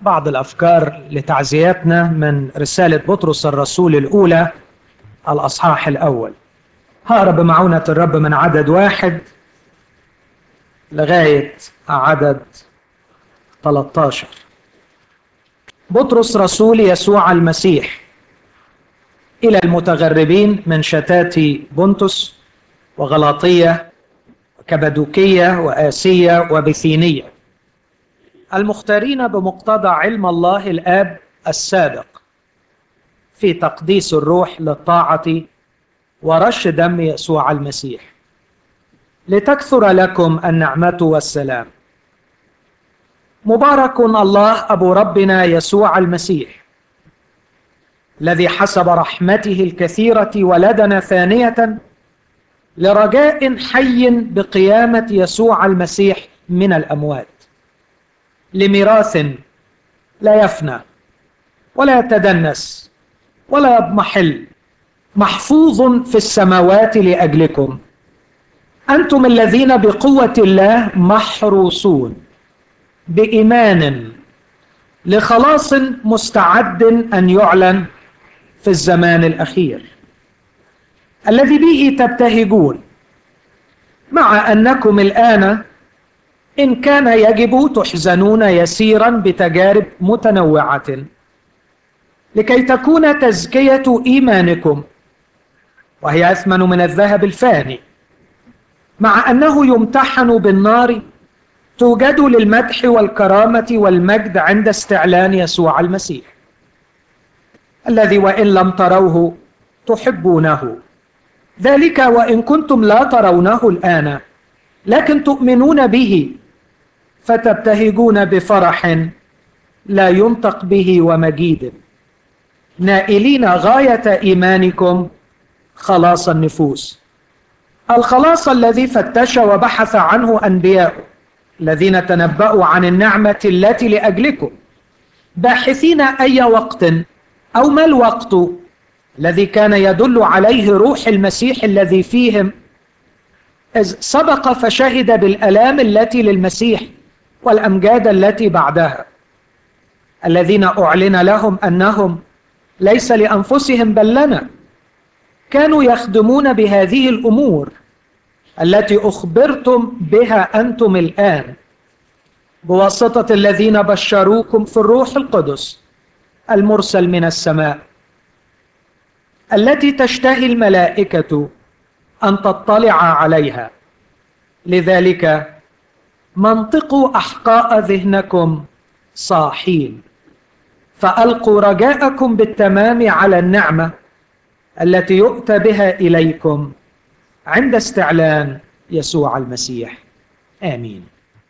بعض الافكار لتعزياتنا من رساله بطرس الرسول الاولى الاصحاح الاول هقرا بمعونه الرب من عدد واحد لغايه عدد 13 بطرس رسول يسوع المسيح الى المتغربين من شتات بنطس وغلاطيه وكبدوكيه واسيه وبثينيه المختارين بمقتضى علم الله الاب السابق في تقديس الروح للطاعه ورش دم يسوع المسيح لتكثر لكم النعمه والسلام مبارك الله ابو ربنا يسوع المسيح الذي حسب رحمته الكثيره ولدنا ثانيه لرجاء حي بقيامه يسوع المسيح من الاموات لميراث لا يفنى ولا يتدنس ولا يضمحل محفوظ في السماوات لاجلكم انتم الذين بقوه الله محروسون بايمان لخلاص مستعد ان يعلن في الزمان الاخير الذي به تبتهجون مع انكم الان ان كان يجب تحزنون يسيرا بتجارب متنوعه لكي تكون تزكيه ايمانكم وهي اثمن من الذهب الفاني مع انه يمتحن بالنار توجد للمدح والكرامه والمجد عند استعلان يسوع المسيح الذي وان لم تروه تحبونه ذلك وان كنتم لا ترونه الان لكن تؤمنون به فتبتهجون بفرح لا ينطق به ومجيد نائلين غايه ايمانكم خلاص النفوس الخلاص الذي فتش وبحث عنه انبياء الذين تنبأوا عن النعمة التي لأجلكم باحثين أي وقت أو ما الوقت الذي كان يدل عليه روح المسيح الذي فيهم إذ سبق فشهد بالآلام التي للمسيح والأمجاد التي بعدها الذين أعلن لهم أنهم ليس لأنفسهم بل لنا كانوا يخدمون بهذه الأمور التي اخبرتم بها انتم الان بواسطه الذين بشروكم في الروح القدس المرسل من السماء التي تشتهي الملائكه ان تطلع عليها لذلك منطقوا احقاء ذهنكم صاحين فالقوا رجاءكم بالتمام على النعمه التي يؤتى بها اليكم عند استعلان يسوع المسيح امين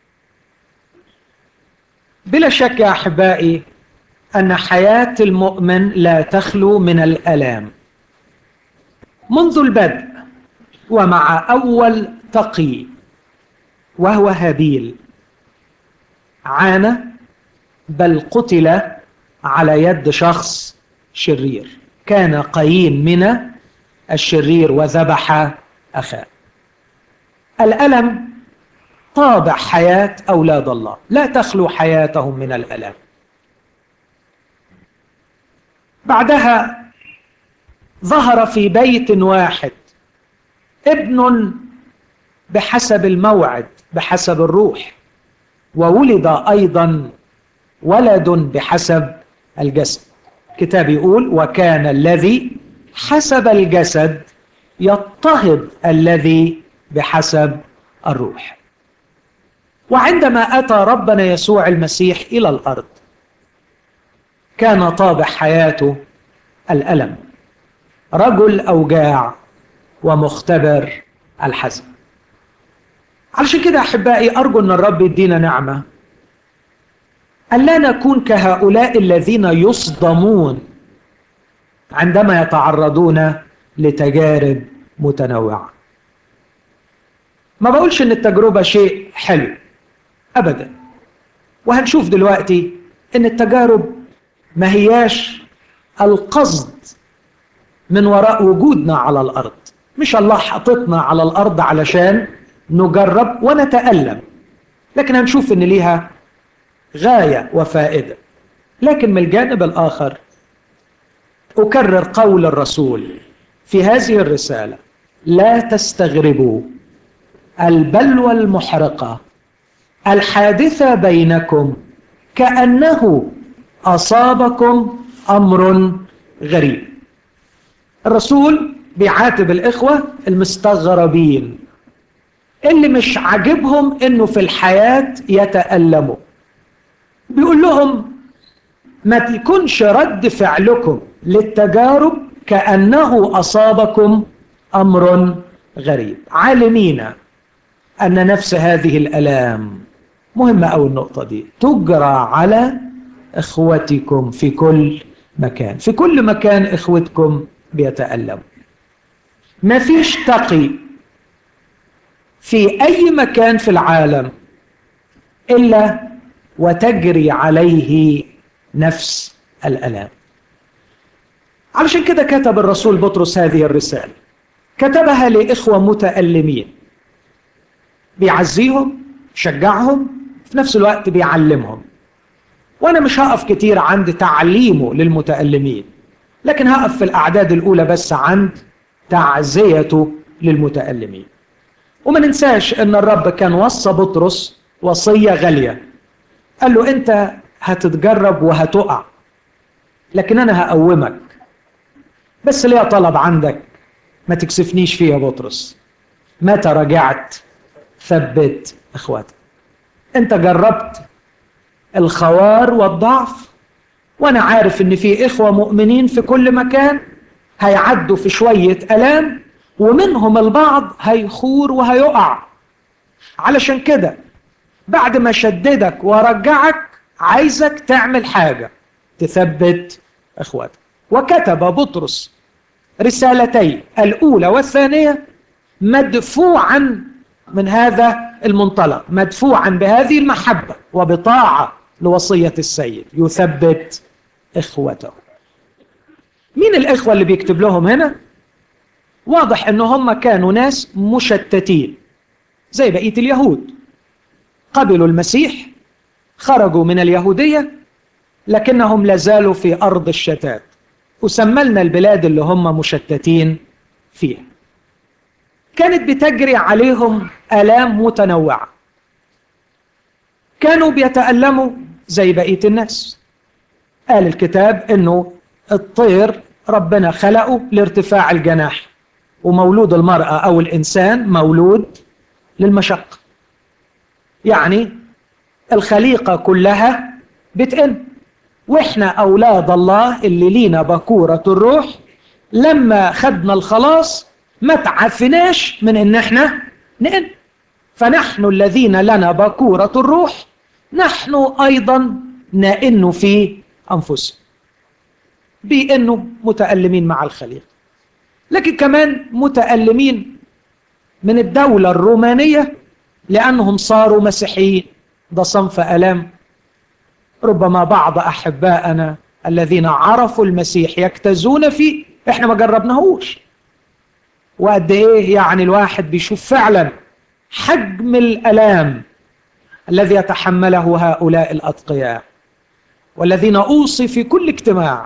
بلا شك يا احبائي ان حياه المؤمن لا تخلو من الالام منذ البدء ومع اول تقي وهو هابيل عانى بل قتل على يد شخص شرير كان قايين من الشرير وذبح أخاه الألم طابع حياة أولاد الله لا تخلو حياتهم من الألم بعدها ظهر في بيت واحد ابن بحسب الموعد بحسب الروح وولد أيضا ولد بحسب الجسد كتاب يقول وكان الذي حسب الجسد يضطهد الذي بحسب الروح وعندما اتى ربنا يسوع المسيح الى الارض كان طابع حياته الالم رجل اوجاع ومختبر الحزن علشان كده احبائي ارجو ان الرب يدينا نعمه ان لا نكون كهؤلاء الذين يصدمون عندما يتعرضون لتجارب متنوعة ما بقولش ان التجربة شيء حلو ابدا وهنشوف دلوقتي ان التجارب ما هياش القصد من وراء وجودنا على الارض مش الله حاططنا على الارض علشان نجرب ونتألم لكن هنشوف ان ليها غاية وفائدة لكن من الجانب الآخر أكرر قول الرسول في هذه الرسالة لا تستغربوا البلوى المحرقة الحادثة بينكم كأنه أصابكم أمر غريب الرسول بيعاتب الإخوة المستغربين اللي مش عاجبهم إنه في الحياة يتألموا بيقول لهم ما تكونش رد فعلكم للتجارب كأنه أصابكم أمر غريب عالمين أن نفس هذه الألام مهمة أو النقطة دي تجرى على إخوتكم في كل مكان في كل مكان إخوتكم بيتألموا ما فيش تقي في أي مكان في العالم إلا وتجري عليه نفس الألام علشان كده كتب الرسول بطرس هذه الرسالة كتبها لإخوة متألمين بيعزيهم شجعهم في نفس الوقت بيعلمهم وأنا مش هقف كتير عند تعليمه للمتألمين لكن هقف في الأعداد الأولى بس عند تعزيته للمتألمين وما ننساش أن الرب كان وصى بطرس وصية غالية قال له أنت هتتجرب وهتقع لكن أنا هقومك بس ليا طلب عندك ما تكسفنيش فيه يا بطرس متى رجعت ثبت اخواتك انت جربت الخوار والضعف وانا عارف ان في اخوه مؤمنين في كل مكان هيعدوا في شويه الام ومنهم البعض هيخور وهيقع علشان كده بعد ما شددك ورجعك عايزك تعمل حاجه تثبت اخواتك وكتب بطرس رسالتين الاولى والثانيه مدفوعا من هذا المنطلق مدفوعا بهذه المحبه وبطاعه لوصيه السيد يثبت اخوته مين الاخوه اللي بيكتب لهم هنا واضح ان هم كانوا ناس مشتتين زي بقيه اليهود قبلوا المسيح خرجوا من اليهوديه لكنهم لازالوا في ارض الشتات وسملنا البلاد اللي هم مشتتين فيها كانت بتجري عليهم آلام متنوعة كانوا بيتألموا زي بقية الناس قال الكتاب انه الطير ربنا خلقه لارتفاع الجناح ومولود المرأة أو الإنسان مولود للمشقة يعني الخليقة كلها بتئن واحنا اولاد الله اللي لينا بكوره الروح لما خدنا الخلاص ما تعفناش من ان احنا نئن فنحن الذين لنا بكوره الروح نحن ايضا نئن في انفسنا بانه متالمين مع الخليقه لكن كمان متالمين من الدوله الرومانيه لانهم صاروا مسيحيين ده صنف الام ربما بعض احبائنا الذين عرفوا المسيح يجتازون فيه احنا ما جربناهوش وقد ايه يعني الواحد بيشوف فعلا حجم الالام الذي يتحمله هؤلاء الاتقياء والذين اوصي في كل اجتماع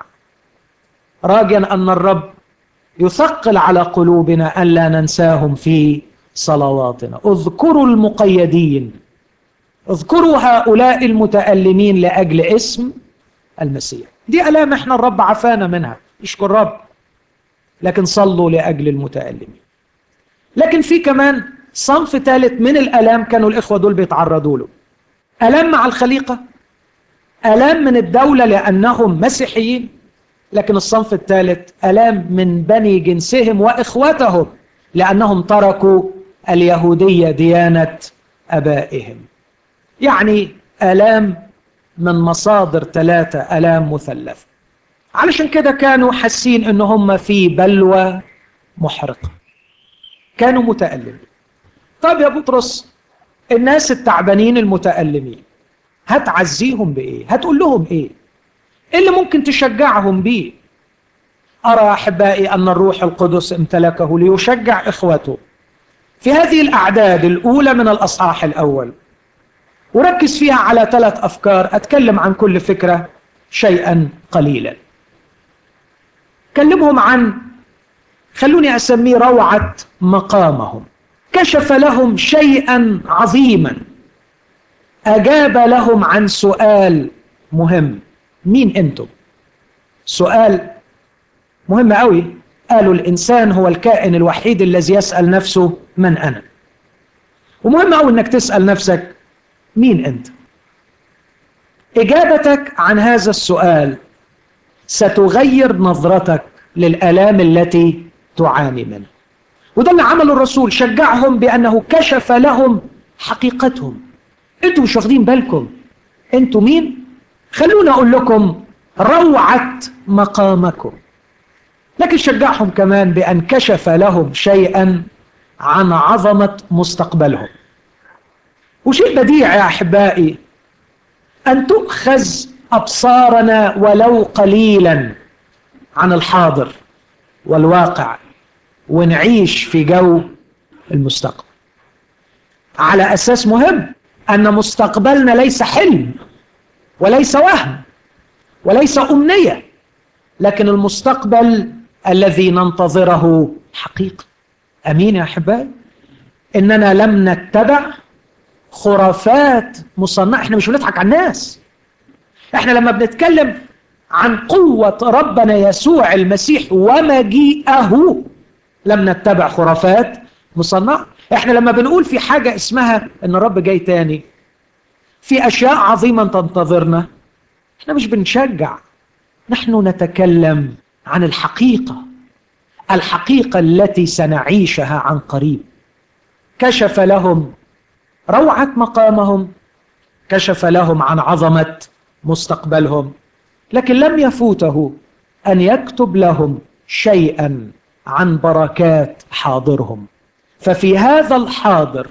راجيا ان الرب يثقل على قلوبنا الا ننساهم في صلواتنا اذكروا المقيدين اذكروا هؤلاء المتألمين لأجل اسم المسيح دي ألام احنا الرب عفانا منها اشكر رب لكن صلوا لأجل المتألمين لكن في كمان صنف ثالث من الألام كانوا الإخوة دول بيتعرضوا له ألام مع الخليقة ألام من الدولة لأنهم مسيحيين لكن الصنف الثالث ألام من بني جنسهم وإخوتهم لأنهم تركوا اليهودية ديانة أبائهم يعني آلام من مصادر ثلاثة آلام مثلثة علشان كده كانوا حاسين ان هم في بلوى محرقة كانوا متألمين طب يا بطرس الناس التعبانين المتألمين هتعزيهم بإيه هتقول لهم إيه إيه اللي ممكن تشجعهم بيه أرى أحبائي أن الروح القدس امتلكه ليشجع إخوته في هذه الأعداد الأولى من الأصحاح الأول وركز فيها على ثلاث أفكار أتكلم عن كل فكرة شيئا قليلا كلمهم عن خلوني أسميه روعة مقامهم كشف لهم شيئا عظيما أجاب لهم عن سؤال مهم مين أنتم سؤال مهم قوي قالوا الإنسان هو الكائن الوحيد الذي يسأل نفسه من أنا ومهم قوي أنك تسأل نفسك مين أنت إجابتك عن هذا السؤال ستغير نظرتك للآلام التي تعاني منها وده اللي عمله الرسول شجعهم بأنه كشف لهم حقيقتهم انتوا مش واخدين بالكم انتوا مين خلونا اقول لكم روعة مقامكم لكن شجعهم كمان بأن كشف لهم شيئا عن عظمة مستقبلهم وشيء بديع يا أحبائي أن تؤخذ أبصارنا ولو قليلا عن الحاضر والواقع ونعيش في جو المستقبل على أساس مهم أن مستقبلنا ليس حلم وليس وهم وليس أمنية لكن المستقبل الذي ننتظره حقيقة أمين يا أحبائي إننا لم نتبع خرافات مصنعة احنا مش بنضحك على الناس احنا لما بنتكلم عن قوة ربنا يسوع المسيح ومجيئه لم نتبع خرافات مصنعة احنا لما بنقول في حاجة اسمها ان الرب جاي تاني في اشياء عظيمة تنتظرنا احنا مش بنشجع نحن نتكلم عن الحقيقة الحقيقة التي سنعيشها عن قريب كشف لهم روعة مقامهم كشف لهم عن عظمة مستقبلهم لكن لم يفوته أن يكتب لهم شيئا عن بركات حاضرهم ففي هذا الحاضر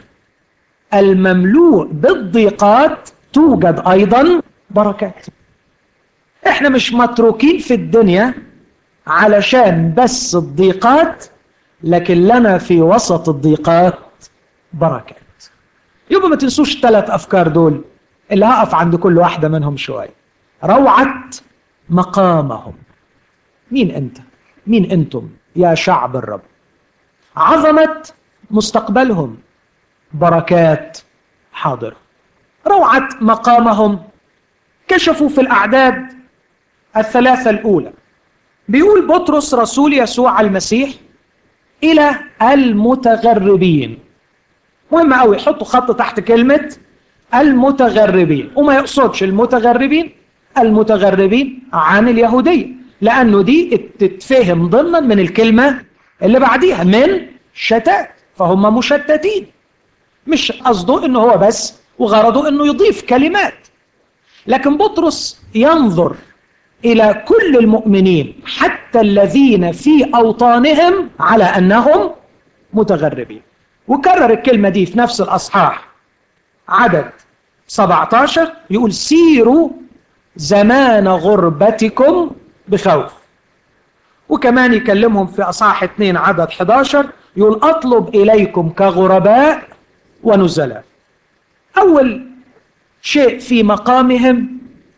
المملوء بالضيقات توجد أيضا بركات احنا مش متروكين في الدنيا علشان بس الضيقات لكن لنا في وسط الضيقات بركات يبقى ما تنسوش الثلاث أفكار دول اللي هقف عند كل واحدة منهم شوية روعة مقامهم مين أنت؟ مين أنتم يا شعب الرب؟ عظمة مستقبلهم بركات حاضر روعة مقامهم كشفوا في الأعداد الثلاثة الأولى بيقول بطرس رسول يسوع المسيح إلى المتغربين مهم قوي حطوا خط تحت كلمة المتغربين وما يقصدش المتغربين المتغربين عن اليهودية لأنه دي تتفهم ضمنا من الكلمة اللي بعديها من شتات فهم مشتتين مش قصده انه هو بس وغرضه انه يضيف كلمات لكن بطرس ينظر الى كل المؤمنين حتى الذين في اوطانهم على انهم متغربين وكرر الكلمه دي في نفس الاصحاح عدد 17 يقول سيروا زمان غربتكم بخوف وكمان يكلمهم في اصحاح 2 عدد 11 يقول اطلب اليكم كغرباء ونزلاء اول شيء في مقامهم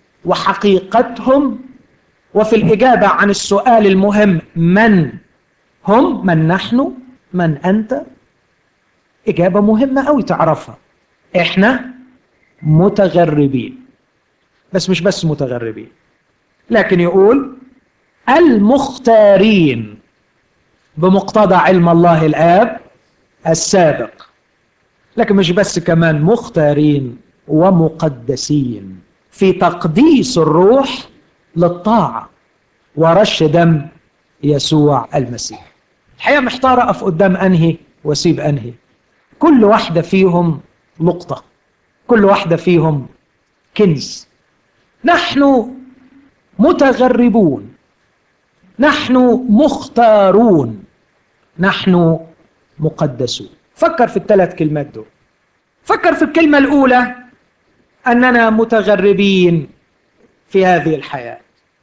وحقيقتهم وفي الاجابه عن السؤال المهم من هم من نحن من انت اجابه مهمه قوي تعرفها احنا متغربين بس مش بس متغربين لكن يقول المختارين بمقتضى علم الله الآب السابق لكن مش بس كمان مختارين ومقدسين في تقديس الروح للطاعة ورش دم يسوع المسيح الحقيقة محتار أقف قدام أنهي وأسيب أنهي كل واحدة فيهم نقطة كل واحدة فيهم كنز نحن متغربون نحن مختارون نحن مقدسون فكر في الثلاث كلمات دول فكر في الكلمة الأولى أننا متغربين في هذه الحياة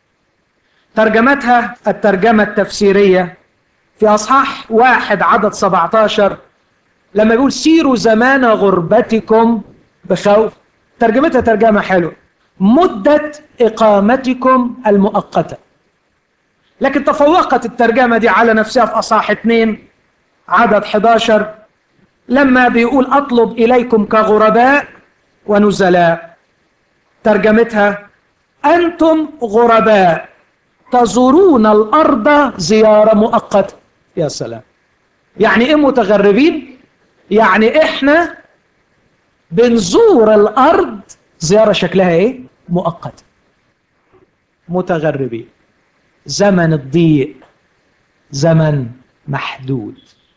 ترجمتها الترجمة التفسيرية في أصحاح واحد عدد 17 لما يقول سيروا زمان غربتكم بخوف ترجمتها ترجمة حلوة مدة إقامتكم المؤقتة لكن تفوقت الترجمة دي على نفسها في أصحاح 2 عدد 11 لما بيقول أطلب إليكم كغرباء ونزلاء ترجمتها أنتم غرباء تزورون الأرض زيارة مؤقتة يا سلام يعني إيه متغربين؟ يعني إحنا بنزور الأرض زيارة شكلها إيه؟ مؤقتة متغربين زمن الضيق زمن محدود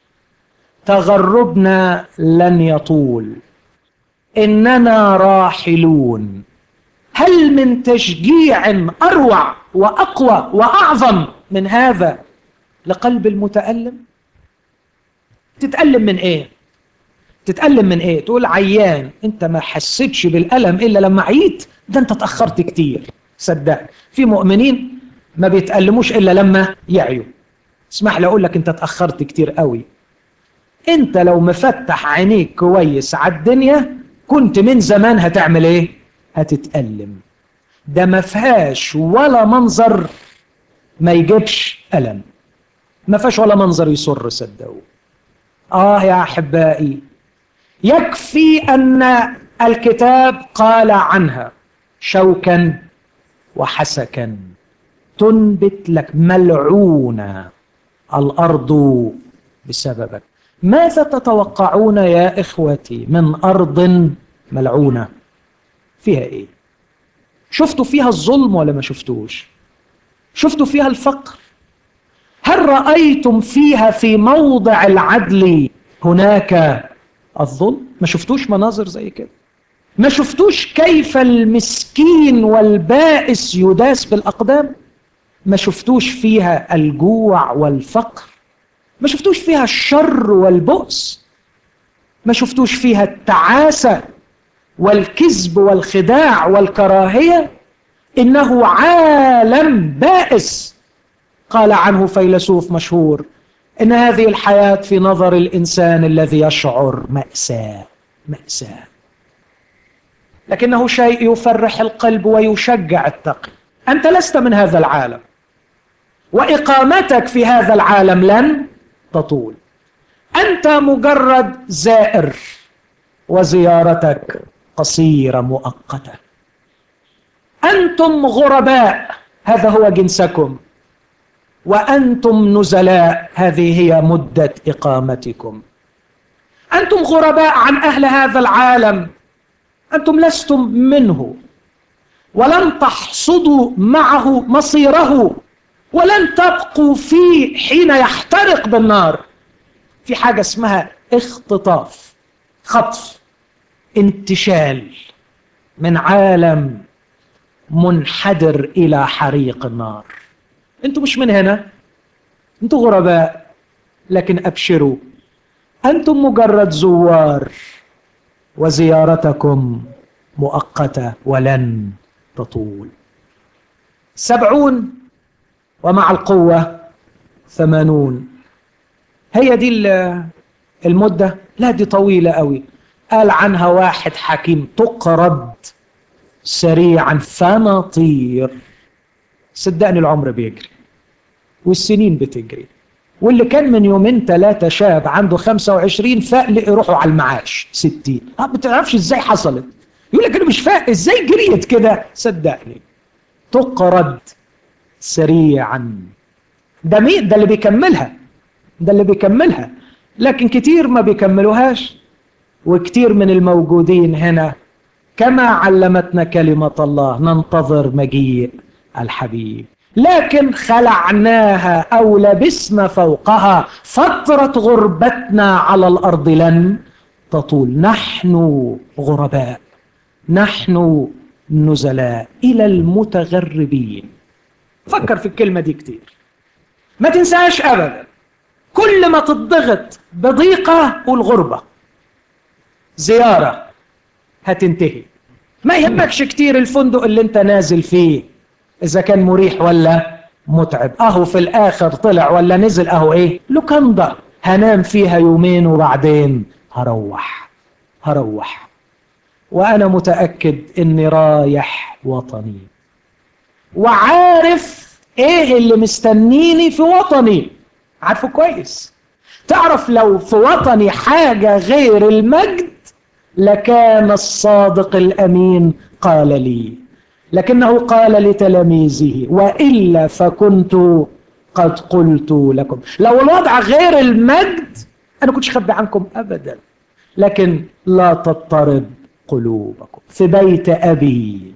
تغربنا لن يطول اننا راحلون هل من تشجيع اروع واقوى واعظم من هذا لقلب المتالم تتالم من ايه تتالم من ايه تقول عيان انت ما حسيتش بالالم الا لما عييت ده انت اتاخرت كتير صدق في مؤمنين ما بيتالموش الا لما يعيوا اسمح لي اقول لك انت اتاخرت كتير قوي انت لو مفتح عينيك كويس على الدنيا كنت من زمان هتعمل ايه هتتألم ده ما فيهاش ولا منظر ما يجيبش ألم ما فيهاش ولا منظر يسر صدقوا آه يا أحبائي يكفي أن الكتاب قال عنها شوكا وحسكا تنبت لك ملعونة الأرض بسببك ماذا تتوقعون يا إخوتي من أرض ملعونة فيها إيه شفتوا فيها الظلم ولا ما شفتوش شفتوا فيها الفقر هل رأيتم فيها في موضع العدل هناك الظلم ما شفتوش مناظر زي كده ما شفتوش كيف المسكين والبائس يداس بالأقدام ما شفتوش فيها الجوع والفقر ما شفتوش فيها الشر والبؤس ما شفتوش فيها التعاسة والكذب والخداع والكراهية إنه عالم بائس قال عنه فيلسوف مشهور إن هذه الحياة في نظر الإنسان الذي يشعر مأساة مأساة لكنه شيء يفرح القلب ويشجع التقي أنت لست من هذا العالم وإقامتك في هذا العالم لن تطول أنت مجرد زائر وزيارتك قصيرة مؤقتة أنتم غرباء هذا هو جنسكم وأنتم نزلاء هذه هي مدة إقامتكم أنتم غرباء عن أهل هذا العالم أنتم لستم منه ولن تحصدوا معه مصيره ولن تبقوا فيه حين يحترق بالنار في حاجة اسمها اختطاف خطف انتشال من عالم منحدر إلى حريق النار انتوا مش من هنا انتوا غرباء لكن أبشروا أنتم مجرد زوار وزيارتكم مؤقتة ولن تطول سبعون ومع القوة ثمانون هي دي المدة لا دي طويلة قوي قال عنها واحد حكيم تقرض سريعا فنطير صدقني العمر بيجري والسنين بتجري واللي كان من يومين ثلاثة شاب عنده 25 فاق يروحوا على المعاش 60 اه ما تعرفش ازاي حصلت يقول لك انا مش فاق ازاي جريت كده صدقني تقرض سريعا ده مين ده اللي بيكملها ده اللي بيكملها لكن كتير ما بيكملوهاش وكتير من الموجودين هنا كما علمتنا كلمة الله ننتظر مجيء الحبيب لكن خلعناها أو لبسنا فوقها فترة غربتنا على الأرض لن تطول نحن غرباء نحن نزلاء إلى المتغربين فكر في الكلمة دي كتير ما تنساش أبدا كل ما تضغط بضيقة والغربة زيارة هتنتهي ما يهمكش كتير الفندق اللي انت نازل فيه اذا كان مريح ولا متعب اهو في الاخر طلع ولا نزل اهو ايه لوكاندا هنام فيها يومين وبعدين هروح هروح وأنا متأكد إني رايح وطني وعارف إيه اللي مستنيني في وطني عارفه كويس تعرف لو في وطني حاجة غير المجد لكان الصادق الأمين قال لي لكنه قال لتلاميذه وإلا فكنت قد قلت لكم لو الوضع غير المجد أنا كنتش خبي عنكم أبدا لكن لا تضطرب قلوبكم في بيت أبي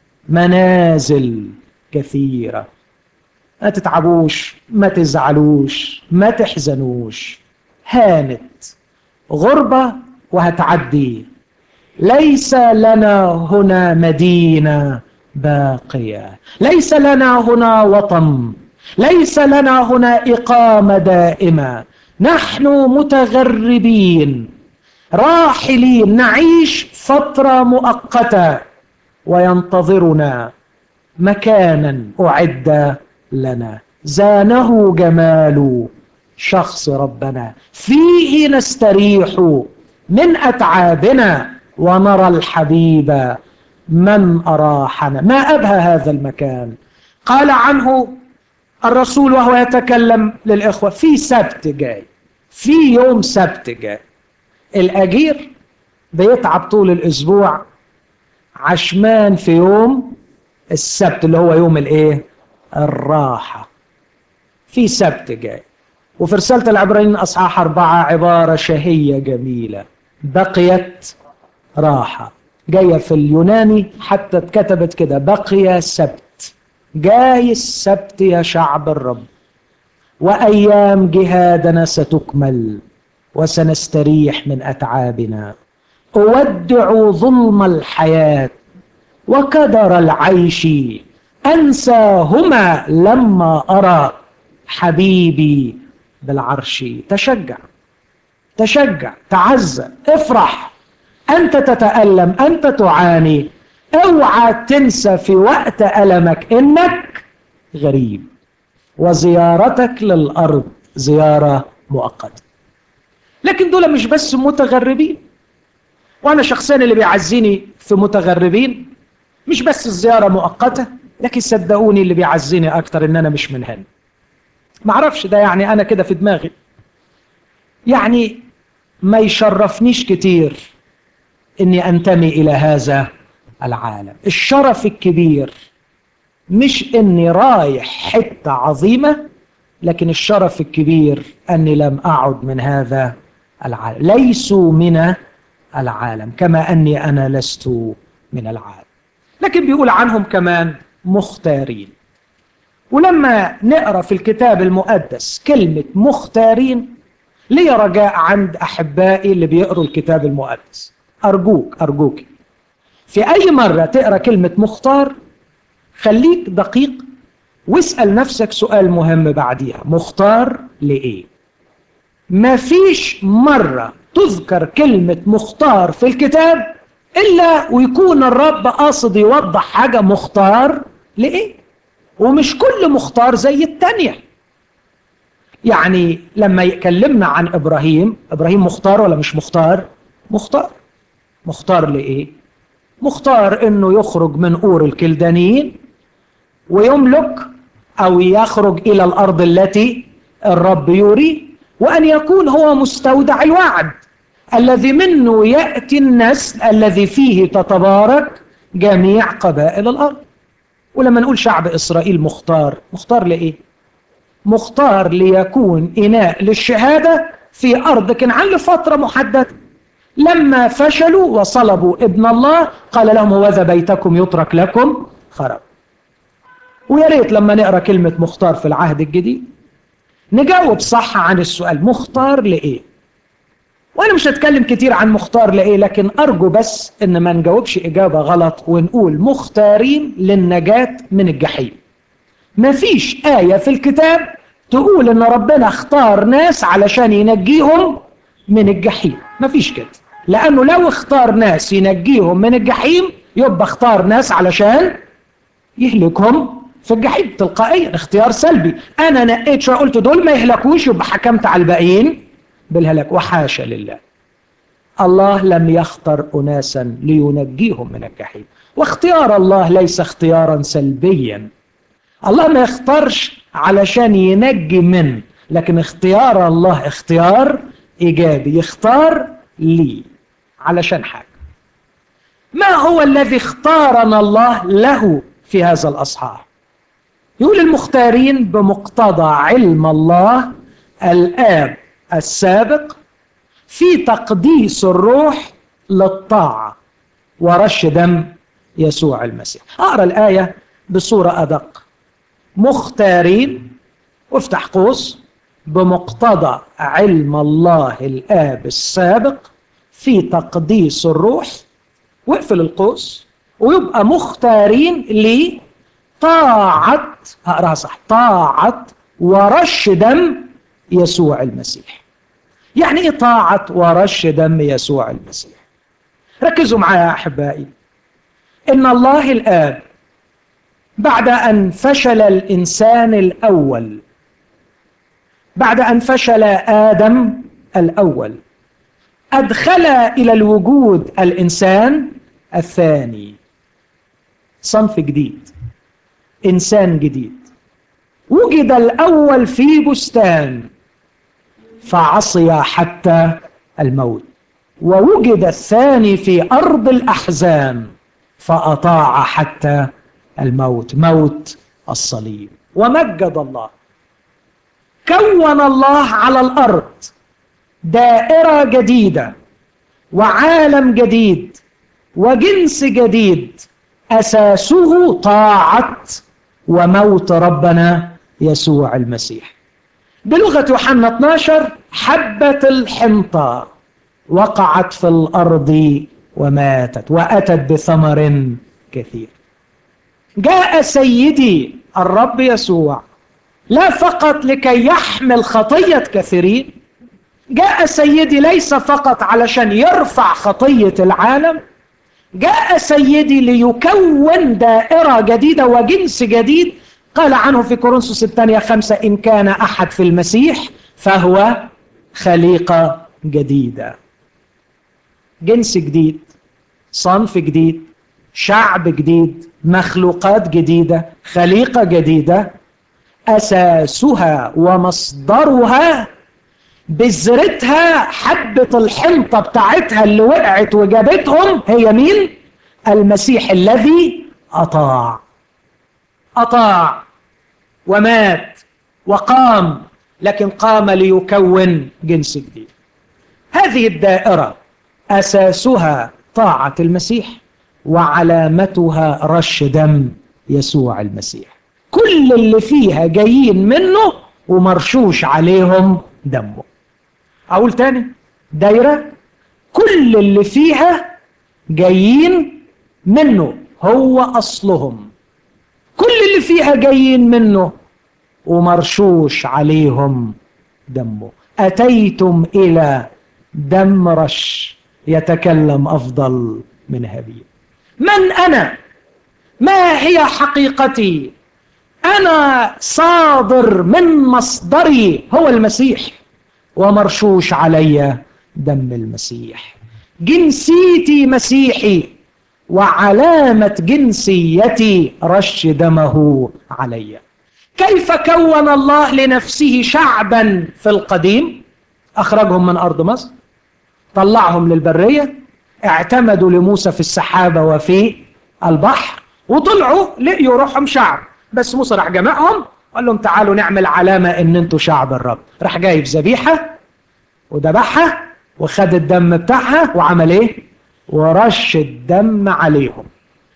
منازل كثيرة ما تتعبوش ما تزعلوش ما تحزنوش هانت غربة وهتعدي ليس لنا هنا مدينة باقية ليس لنا هنا وطن ليس لنا هنا إقامة دائمة نحن متغربين راحلين نعيش فترة مؤقتة وينتظرنا مكانا أعد لنا زانه جمال شخص ربنا فيه نستريح من أتعابنا ونرى الحبيب من أراحنا ما أبهى هذا المكان قال عنه الرسول وهو يتكلم للإخوة في سبت جاي في يوم سبت جاي الأجير بيتعب طول الأسبوع عشمان في يوم السبت اللي هو يوم الايه الراحة في سبت جاي وفي رسالة العبرانيين أصحاح أربعة عبارة شهية جميلة بقيت راحة جاية في اليوناني حتى اتكتبت كده بقي سبت جاي السبت يا شعب الرب وأيام جهادنا ستكمل وسنستريح من أتعابنا أودع ظلم الحياة وكدر العيش أنساهما لما أرى حبيبي بالعرش تشجع تشجع تعزى افرح أنت تتألم أنت تعاني اوعى تنسى في وقت ألمك إنك غريب وزيارتك للأرض زيارة مؤقتة لكن دول مش بس متغربين وأنا شخصيا اللي بيعزيني في متغربين مش بس الزيارة مؤقتة لكن صدقوني اللي بيعزيني أكتر إن أنا مش من هنا معرفش ده يعني أنا كده في دماغي يعني ما يشرفنيش كتير إني أنتمي إلى هذا العالم الشرف الكبير مش إني رايح حتة عظيمة لكن الشرف الكبير أني لم أعد من هذا العالم ليسوا من العالم كما أني أنا لست من العالم لكن بيقول عنهم كمان مختارين ولما نقرا في الكتاب المقدس كلمه مختارين لي رجاء عند احبائي اللي بيقروا الكتاب المقدس ارجوك ارجوك في اي مره تقرا كلمه مختار خليك دقيق واسال نفسك سؤال مهم بعديها مختار لايه ما فيش مره تذكر كلمه مختار في الكتاب الا ويكون الرب قاصد يوضح حاجه مختار لايه ومش كل مختار زي التانية يعني لما يكلمنا عن ابراهيم ابراهيم مختار ولا مش مختار مختار مختار لايه مختار انه يخرج من اور الكلدانيين ويملك او يخرج الى الارض التي الرب يري وان يكون هو مستودع الوعد الذي منه ياتي النسل الذي فيه تتبارك جميع قبائل الارض ولما نقول شعب اسرائيل مختار مختار لايه مختار ليكون اناء للشهاده في ارض كنعان لفتره محدده لما فشلوا وصلبوا ابن الله قال لهم وذا بيتكم يترك لكم خرب ويا ريت لما نقرا كلمه مختار في العهد الجديد نجاوب صح عن السؤال مختار لايه وانا مش هتكلم كتير عن مختار لايه لكن ارجو بس ان ما نجاوبش اجابه غلط ونقول مختارين للنجاه من الجحيم مفيش ايه في الكتاب تقول ان ربنا اختار ناس علشان ينجيهم من الجحيم مفيش كده لانه لو اختار ناس ينجيهم من الجحيم يبقى اختار ناس علشان يهلكهم في الجحيم تلقائيا اختيار سلبي انا نقيت شويه قلت دول ما يهلكوش يبقى حكمت على الباقيين بالهلاك وحاشا لله الله لم يختر أناسا لينجيهم من الجحيم واختيار الله ليس اختيارا سلبيا الله ما يختارش علشان ينجي من لكن اختيار الله اختيار إيجابي يختار لي علشان حاجة ما هو الذي اختارنا الله له في هذا الأصحاح يقول المختارين بمقتضى علم الله الآب السابق في تقديس الروح للطاعة ورش دم يسوع المسيح أقرأ الآية بصورة أدق مختارين وافتح قوس بمقتضى علم الله الآب السابق في تقديس الروح واقفل القوس ويبقى مختارين لطاعة هقراها صح طاعة ورش دم يسوع المسيح يعني ايه طاعة ورش دم يسوع المسيح ركزوا معايا يا أحبائي إن الله الآب بعد أن فشل الإنسان الأول بعد أن فشل آدم الأول أدخل إلى الوجود الإنسان الثاني صنف جديد إنسان جديد وجد الأول في بستان فعصي حتى الموت ووجد الثاني في أرض الأحزان فأطاع حتى الموت موت الصليب ومجد الله كون الله على الأرض دائرة جديدة وعالم جديد وجنس جديد أساسه طاعة وموت ربنا يسوع المسيح بلغة يوحنا 12 حبة الحنطة وقعت في الأرض وماتت وأتت بثمر كثير جاء سيدي الرب يسوع لا فقط لكي يحمل خطية كثيرين جاء سيدي ليس فقط علشان يرفع خطية العالم جاء سيدي ليكون دائرة جديدة وجنس جديد قال عنه في كورنثوس الثانية خمسة إن كان أحد في المسيح فهو خليقة جديدة جنس جديد صنف جديد شعب جديد مخلوقات جديدة خليقة جديدة أساسها ومصدرها بذرتها حبة الحنطة بتاعتها اللي وقعت وجابتهم هي مين؟ المسيح الذي أطاع أطاع ومات وقام لكن قام ليكون جنس جديد هذه الدائرة أساسها طاعة المسيح وعلامتها رش دم يسوع المسيح كل اللي فيها جايين منه ومرشوش عليهم دمه أقول تاني دايرة كل اللي فيها جايين منه هو أصلهم كل اللي فيها جايين منه ومرشوش عليهم دمه أتيتم إلى دم رش يتكلم أفضل من هابيل من أنا ما هي حقيقتي أنا صادر من مصدري هو المسيح ومرشوش علي دم المسيح جنسيتي مسيحي وعلامة جنسيتي رش دمه علي كيف كون الله لنفسه شعبا في القديم أخرجهم من أرض مصر طلعهم للبرية اعتمدوا لموسى في السحابة وفي البحر وطلعوا لقيوا روحهم شعب بس موسى راح جمعهم وقال لهم تعالوا نعمل علامة ان انتوا شعب الرب راح جايب ذبيحة وذبحها وخد الدم بتاعها وعمل ايه ورش الدم عليهم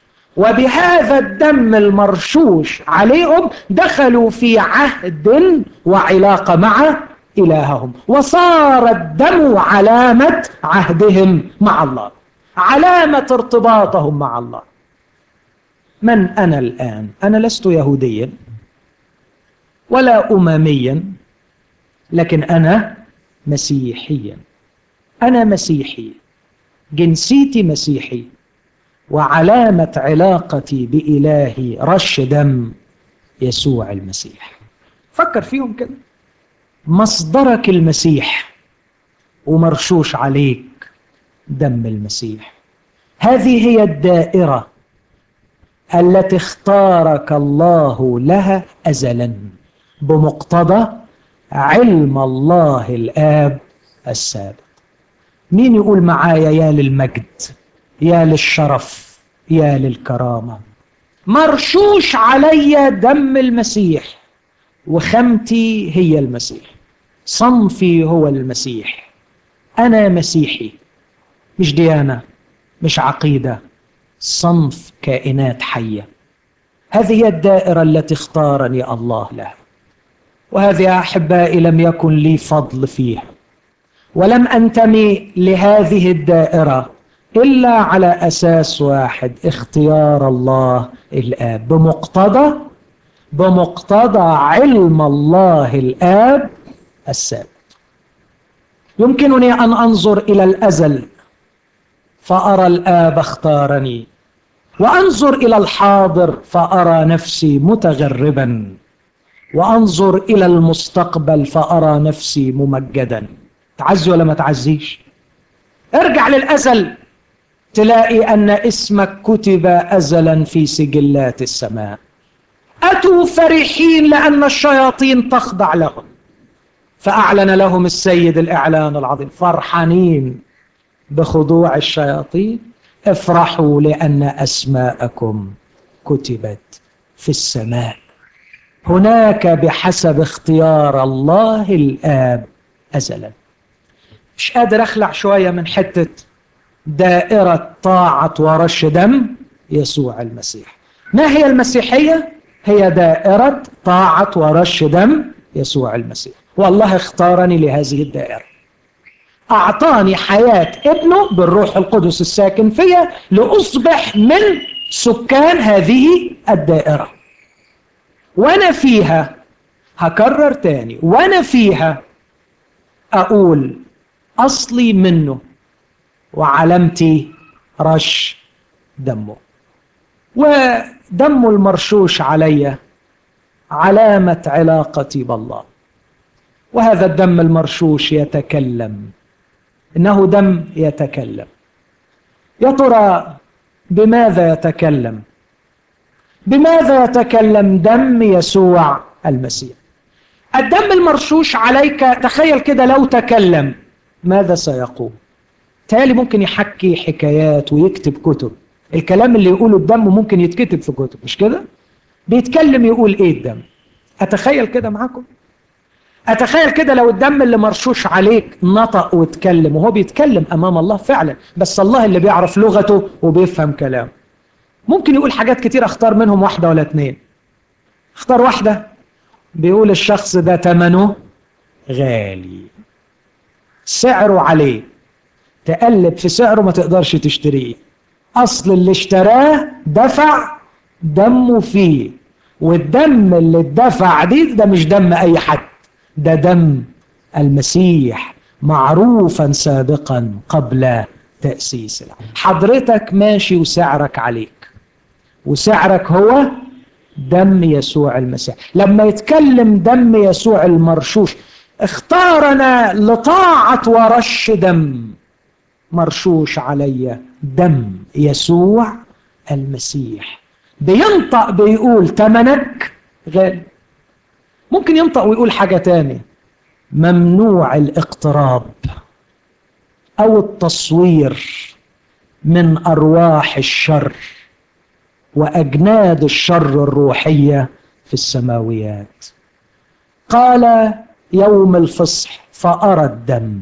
وبهذا الدم المرشوش عليهم دخلوا في عهد وعلاقة مع إلههم وصار الدم علامة عهدهم مع الله علامة ارتباطهم مع الله من أنا الآن أنا لست يهوديا ولا أمميا لكن أنا مسيحيا أنا مسيحي جنسيتي مسيحي وعلامة علاقتي بإلهي رش دم يسوع المسيح فكر فيهم كده مصدرك المسيح ومرشوش عليك دم المسيح هذه هي الدائرة التي اختارك الله لها أزلا بمقتضى علم الله الآب السابق مين يقول معايا يا للمجد يا للشرف يا للكرامة مرشوش علي دم المسيح وخمتي هي المسيح صنفي هو المسيح أنا مسيحي مش ديانة مش عقيدة صنف كائنات حية هذه هي الدائرة التي اختارني الله لها وهذه أحبائي لم يكن لي فضل فيها ولم أنتمي لهذه الدائرة إلا على أساس واحد اختيار الله الآب بمقتضى بمقتضى علم الله الآب السابق يمكنني أن أنظر إلى الأزل فأرى الآب اختارني وأنظر إلى الحاضر فأرى نفسي متغربا وأنظر إلى المستقبل فأرى نفسي ممجدا تعزي ولا ما تعزيش ارجع للأزل تلاقي أن اسمك كتب أزلا في سجلات السماء أتوا فرحين لأن الشياطين تخضع لهم فأعلن لهم السيد الإعلان العظيم فرحانين بخضوع الشياطين افرحوا لأن أسماءكم كتبت في السماء هناك بحسب اختيار الله الآب أزلا مش قادر أخلع شوية من حتة دائرة طاعة ورش دم يسوع المسيح ما هي المسيحية؟ هي دائرة طاعة ورش دم يسوع المسيح والله اختارني لهذه الدائرة أعطاني حياة ابنه بالروح القدس الساكن فيا لأصبح من سكان هذه الدائرة وأنا فيها هكرر تاني وأنا فيها أقول أصلي منه وعلامتي رش دمه ودمه المرشوش علي علامة علاقتي بالله وهذا الدم المرشوش يتكلم إنه دم يتكلم يا ترى بماذا يتكلم بماذا يتكلم دم يسوع المسيح الدم المرشوش عليك تخيل كده لو تكلم ماذا سيقول تالي ممكن يحكي حكايات ويكتب كتب الكلام اللي يقوله الدم ممكن يتكتب في كتب مش كده بيتكلم يقول ايه الدم اتخيل كده معاكم اتخيل كده لو الدم اللي مرشوش عليك نطق واتكلم وهو بيتكلم امام الله فعلا بس الله اللي بيعرف لغته وبيفهم كلامه ممكن يقول حاجات كتير اختار منهم واحدة ولا اتنين اختار واحدة بيقول الشخص ده تمنه غالي سعره عليه تقلب في سعره ما تقدرش تشتريه اصل اللي اشتراه دفع دمه فيه والدم اللي اتدفع دي ده مش دم اي حد ده دم المسيح معروفا سابقا قبل تأسيس العالم حضرتك ماشي وسعرك عليك وسعرك هو دم يسوع المسيح لما يتكلم دم يسوع المرشوش اختارنا لطاعة ورش دم مرشوش علي دم يسوع المسيح بينطق بيقول تمنك غالي ممكن ينطق ويقول حاجة تاني ممنوع الاقتراب أو التصوير من أرواح الشر وأجناد الشر الروحية في السماويات قال يوم الفصح فأرى الدم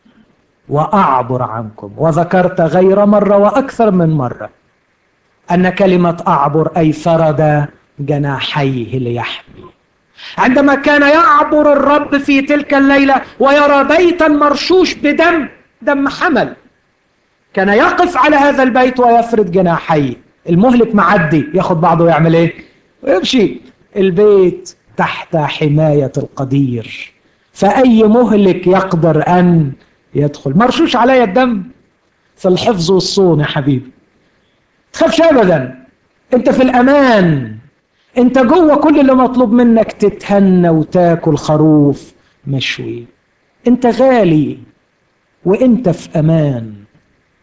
وأعبر عنكم وذكرت غير مرة وأكثر من مرة أن كلمة أعبر أي فرد جناحيه ليحمي عندما كان يعبر الرب في تلك الليلة ويرى بيتا مرشوش بدم دم حمل كان يقف على هذا البيت ويفرد جناحيه المهلك معدي ياخد بعضه ويعمل ايه ويمشي البيت تحت حماية القدير فأي مهلك يقدر أن يدخل مرشوش علي الدم في الحفظ والصون يا حبيبي تخافش أبدا أنت في الأمان أنت جوه كل اللي مطلوب منك تتهنى وتاكل خروف مشوي أنت غالي وأنت في أمان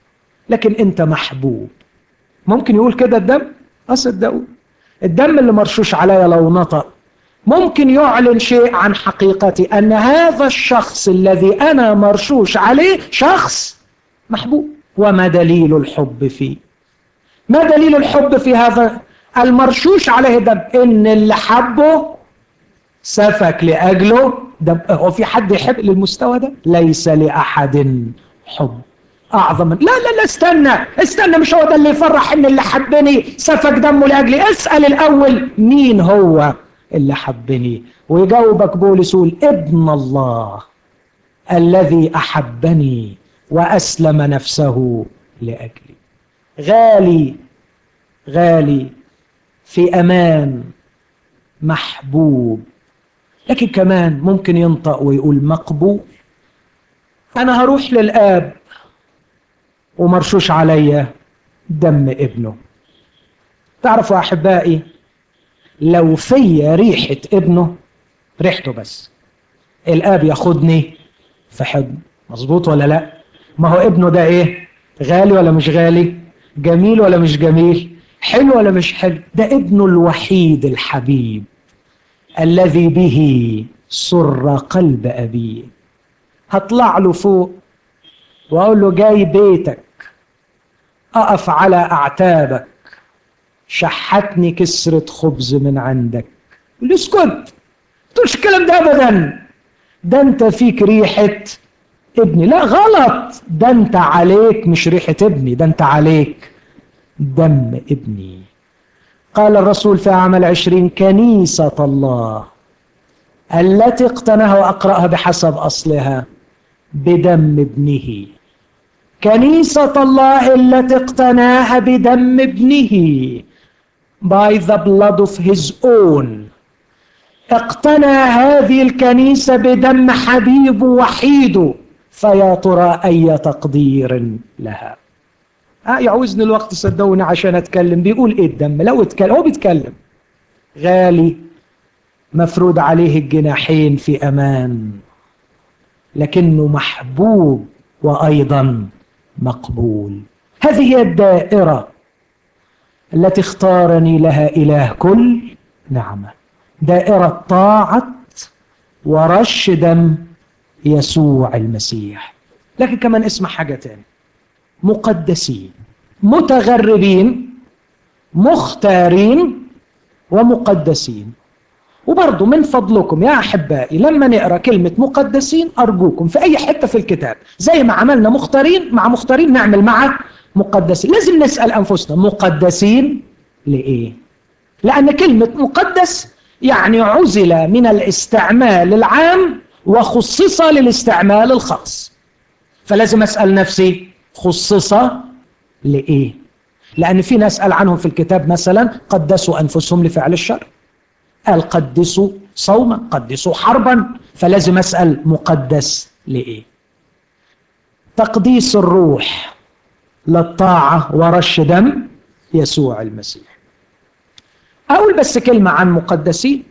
لكن انت محبوب ممكن يقول كده الدم اصدقوا الدم اللي مرشوش عليا لو نطق ممكن يعلن شيء عن حقيقتي ان هذا الشخص الذي انا مرشوش عليه شخص محبوب وما دليل الحب فيه ما دليل الحب في هذا المرشوش عليه دم ان اللي حبه سفك لاجله دم هو في حد يحب للمستوى ده ليس لاحد حب اعظم لا لا لا استنى استنى مش هو ده اللي يفرح ان اللي حبني سفك دمه لاجلي اسال الاول مين هو اللي حبني ويجاوبك بولس يقول ابن الله الذي احبني واسلم نفسه لاجلي غالي غالي في امان محبوب لكن كمان ممكن ينطق ويقول مقبول انا هروح للاب ومرشوش عليا دم ابنه تعرفوا احبائي لو في ريحه ابنه ريحته بس الاب ياخدني في حضن مظبوط ولا لا ما هو ابنه ده ايه غالي ولا مش غالي جميل ولا مش جميل حلو ولا مش حلو ده ابنه الوحيد الحبيب الذي به سر قلب ابيه هطلع له فوق واقول له جاي بيتك اقف على اعتابك شحتني كسرة خبز من عندك يقول اسكت تقولش الكلام ده ابدا ده انت فيك ريحة ابني لا غلط ده انت عليك مش ريحة ابني ده انت عليك دم ابني قال الرسول في عمل عشرين كنيسة الله التي اقتناها وأقرأها بحسب أصلها بدم ابنه كنيسة الله التي اقتناها بدم ابنه by the blood of his own اقتنى هذه الكنيسة بدم حبيب وحيده فيا ترى أي تقدير لها آه يعوزني الوقت صدقوني عشان أتكلم بيقول إيه الدم لو اتكلم هو بيتكلم غالي مفروض عليه الجناحين في أمان لكنه محبوب وأيضا مقبول هذه هي الدائرة التي اختارني لها إله كل نعمة دائرة طاعة ورش دم يسوع المسيح لكن كمان اسمع حاجة تاني مقدسين متغربين مختارين ومقدسين وبرضه من فضلكم يا أحبائي لما نقرأ كلمة مقدسين أرجوكم في أي حتة في الكتاب زي ما عملنا مختارين مع مختارين نعمل مع مقدسين لازم نسأل أنفسنا مقدسين لإيه لأن كلمة مقدس يعني عزل من الاستعمال العام وخصص للاستعمال الخاص فلازم أسأل نفسي خصص لإيه لأن في ناس قال عنهم في الكتاب مثلا قدسوا أنفسهم لفعل الشر قال قدسوا صوما قدسوا حربا فلازم أسأل مقدس لإيه تقديس الروح للطاعة ورش دم يسوع المسيح أقول بس كلمة عن مقدسين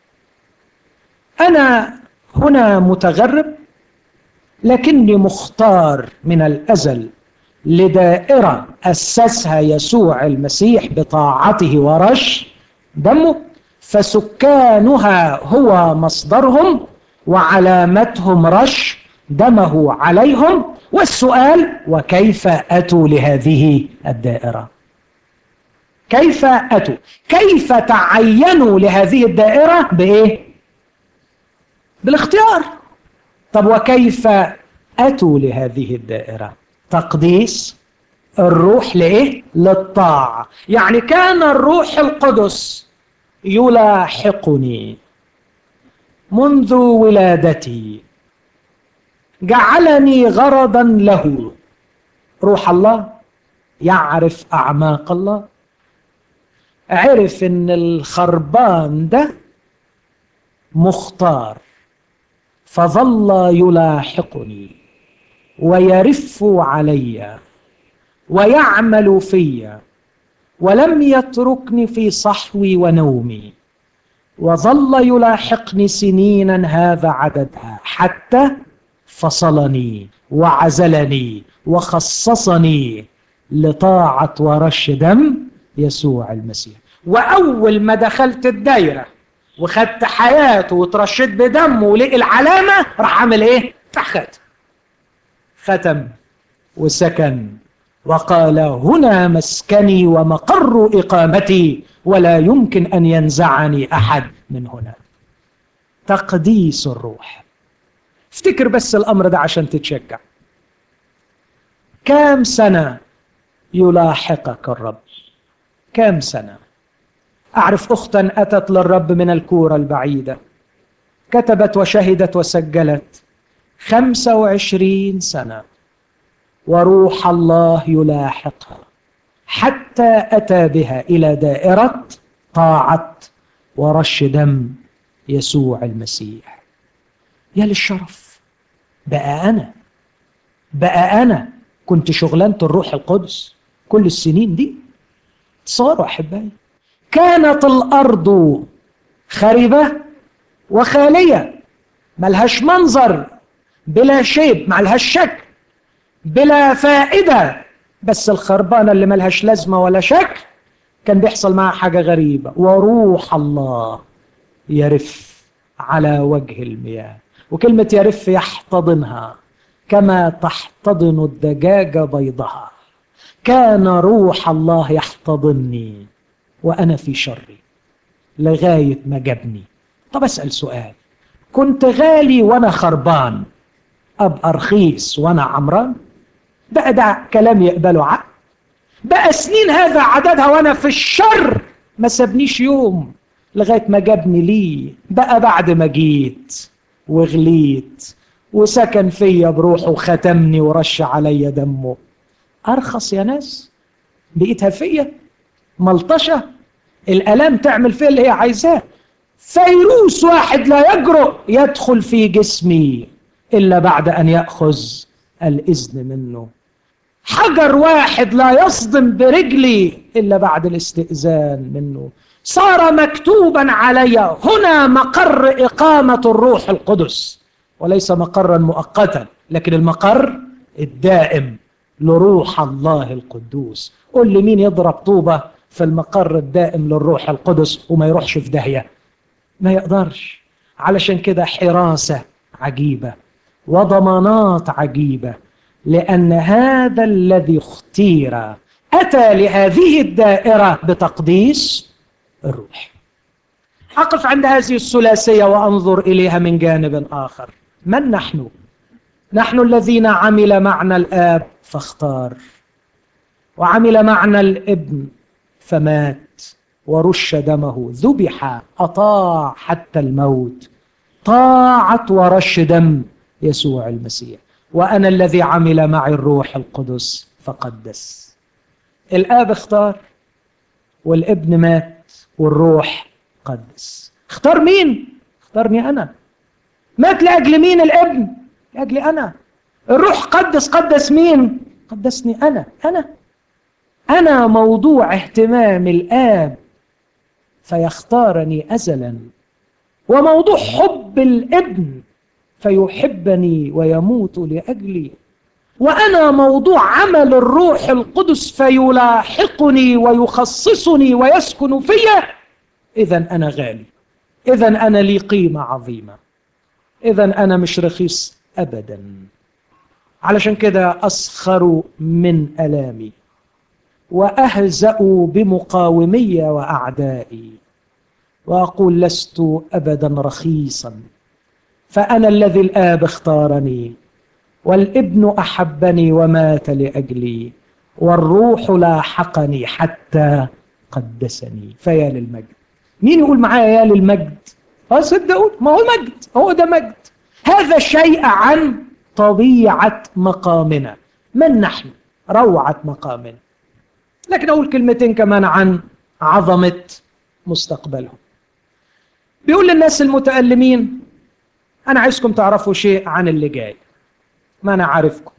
أنا هنا متغرب لكني مختار من الأزل لدائرة أسسها يسوع المسيح بطاعته ورش دمه فسكانها هو مصدرهم وعلامتهم رش دمه عليهم والسؤال وكيف أتوا لهذه الدائرة كيف أتوا كيف تعينوا لهذه الدائرة بإيه بالاختيار طب وكيف أتوا لهذه الدائرة تقديس الروح لإيه للطاعة يعني كان الروح القدس يلاحقني منذ ولادتي جعلني غرضا له روح الله يعرف اعماق الله عرف ان الخربان ده مختار فظل يلاحقني ويرف علي ويعمل في ولم يتركني في صحوي ونومي وظل يلاحقني سنينا هذا عددها حتى فصلني وعزلني وخصصني لطاعة ورش دم يسوع المسيح وأول ما دخلت الدايرة وخدت حياته وترشيت بدمه ولقي العلامة راح عامل ايه؟ راح ختم ختم وسكن وقال هنا مسكني ومقر إقامتي ولا يمكن أن ينزعني أحد من هنا تقديس الروح افتكر بس الأمر ده عشان تتشجع كام سنة يلاحقك الرب كام سنة أعرف أختا أتت للرب من الكورة البعيدة كتبت وشهدت وسجلت خمسة وعشرين سنة وروح الله يلاحقها حتى أتى بها إلى دائرة طاعة ورش دم يسوع المسيح يا للشرف بقى أنا بقى أنا كنت شغلانة الروح القدس كل السنين دي تصوروا أحبائي كانت الأرض خربة وخالية ملهاش منظر بلا شيب ملهاش شكل بلا فائدة بس الخربانة اللي ملهاش لازمة ولا شكل كان بيحصل معها حاجة غريبة وروح الله يرف على وجه المياه وكلمة يرف يحتضنها كما تحتضن الدجاجة بيضها كان روح الله يحتضني وأنا في شري لغاية ما جابني طب أسأل سؤال كنت غالي وأنا خربان أبقى رخيص وأنا عمران بقى ده كلام يقبله عقل بقى سنين هذا عددها وأنا في الشر ما سابنيش يوم لغاية ما جابني ليه بقى بعد ما جيت وغليت وسكن فيا بروحه وختمني ورش عليا دمه أرخص يا ناس بقيتها فيا ملطشة الألام تعمل فيها اللي هي عايزاه فيروس واحد لا يجرؤ يدخل في جسمي إلا بعد أن يأخذ الإذن منه حجر واحد لا يصدم برجلي إلا بعد الاستئذان منه صار مكتوبا علي هنا مقر إقامة الروح القدس وليس مقرا مؤقتا لكن المقر الدائم لروح الله القدوس قل لي مين يضرب طوبة في المقر الدائم للروح القدس وما يروحش في داهية ما يقدرش علشان كده حراسة عجيبة وضمانات عجيبة لأن هذا الذي اختير أتى لهذه الدائرة بتقديس الروح أقف عند هذه الثلاثية وأنظر إليها من جانب آخر من نحن؟ نحن الذين عمل معنا الآب فاختار وعمل معنا الابن فمات ورش دمه ذبح أطاع حتى الموت طاعة ورش دم يسوع المسيح وأنا الذي عمل معي الروح القدس فقدس الآب اختار والابن مات والروح قدس اختار مين؟ اختارني أنا مات لأجل مين الابن؟ لأجل أنا الروح قدس قدس مين؟ قدسني أنا أنا أنا موضوع اهتمام الآب فيختارني أزلا وموضوع حب الابن فيحبني ويموت لأجلي وأنا موضوع عمل الروح القدس فيلاحقني ويخصصني ويسكن فيا إذا أنا غالي إذا أنا لي قيمة عظيمة إذا أنا مش رخيص أبدا علشان كده أسخر من ألامي وأهزأ بمقاومي وأعدائي وأقول لست أبدا رخيصا فأنا الذي الآب اختارني والابن أحبني ومات لأجلي والروح لاحقني حتى قدسني فيا للمجد مين يقول معايا يا للمجد اه صدقوا ما هو مجد هو ده مجد هذا شيء عن طبيعة مقامنا من نحن روعة مقامنا لكن أقول كلمتين كمان عن عظمة مستقبلهم بيقول للناس المتألمين أنا عايزكم تعرفوا شيء عن اللي جاي ما أنا عارفكم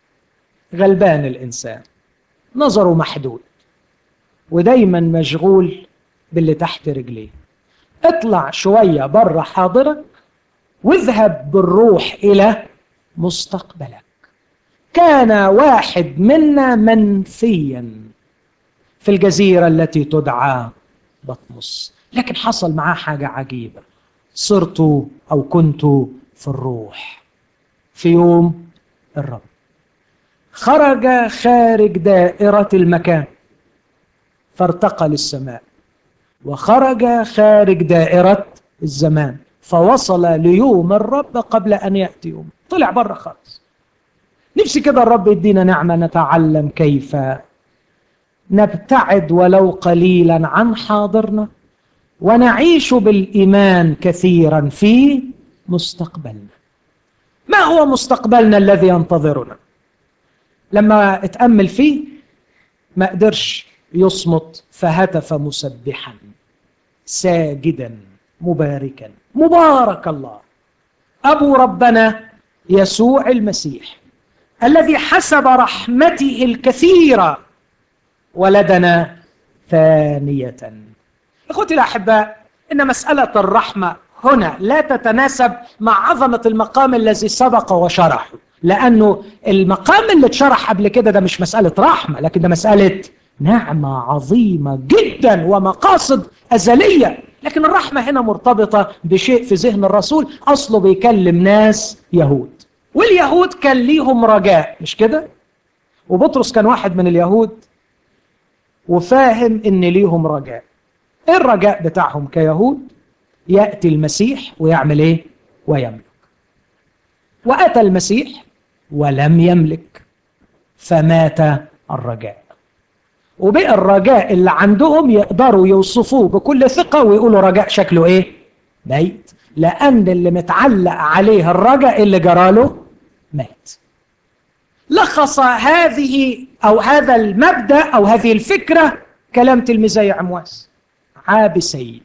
غلبان الإنسان نظره محدود ودايما مشغول باللي تحت رجليه اطلع شوية بره حاضرك واذهب بالروح إلى مستقبلك كان واحد منا منفيا في الجزيرة التي تدعى بطمس لكن حصل معاه حاجة عجيبة صرت أو كنت في الروح في يوم الرب خرج خارج دائرة المكان فارتقى للسماء وخرج خارج دائرة الزمان فوصل ليوم الرب قبل أن يأتي يوم طلع بره خالص نفسي كده الرب يدينا نعمة نتعلم كيف نبتعد ولو قليلا عن حاضرنا ونعيش بالإيمان كثيرا في مستقبلنا ما هو مستقبلنا الذي ينتظرنا لما اتأمل فيه ما قدرش يصمت فهتف مسبحا ساجدا مباركا مبارك الله ابو ربنا يسوع المسيح الذي حسب رحمته الكثيره ولدنا ثانيه اخوتي الاحباء ان مساله الرحمه هنا لا تتناسب مع عظمه المقام الذي سبق وشرحه لانه المقام اللي اتشرح قبل كده ده مش مساله رحمه لكن ده مساله نعمه عظيمه جدا ومقاصد ازليه لكن الرحمه هنا مرتبطه بشيء في ذهن الرسول اصله بيكلم ناس يهود واليهود كان ليهم رجاء مش كده وبطرس كان واحد من اليهود وفاهم ان ليهم رجاء ايه الرجاء بتاعهم كيهود ياتي المسيح ويعمل ايه ويملك واتى المسيح ولم يملك فمات الرجاء وبقى الرجاء اللي عندهم يقدروا يوصفوه بكل ثقة ويقولوا رجاء شكله ايه ميت لأن اللي متعلق عليه الرجاء اللي جراله مات لخص هذه أو هذا المبدأ أو هذه الفكرة كلام تلميذي عمواس عابسين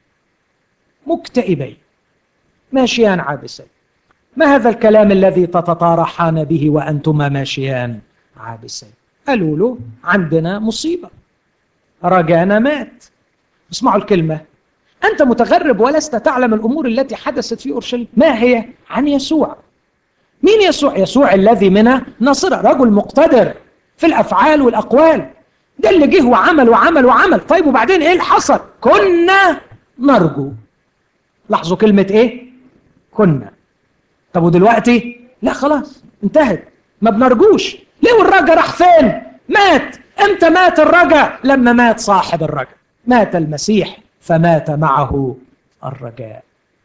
مكتئبين ماشيان عابسين ما هذا الكلام الذي تتطارحان به وأنتما ماشيان عابسين قالوا له عندنا مصيبة رجانا مات اسمعوا الكلمة أنت متغرب ولست تعلم الأمور التي حدثت في أورشليم ما هي عن يسوع مين يسوع يسوع الذي من نصر رجل مقتدر في الأفعال والأقوال ده اللي جه وعمل وعمل وعمل طيب وبعدين ايه اللي حصل كنا نرجو لاحظوا كلمة ايه كنا طب ودلوقتي لا خلاص انتهت ما بنرجوش ليه والرجا راح فين مات امتى مات الرجا لما مات صاحب الرجا مات المسيح فمات معه الرجاء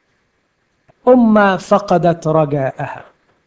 أمة فقدت رجاءها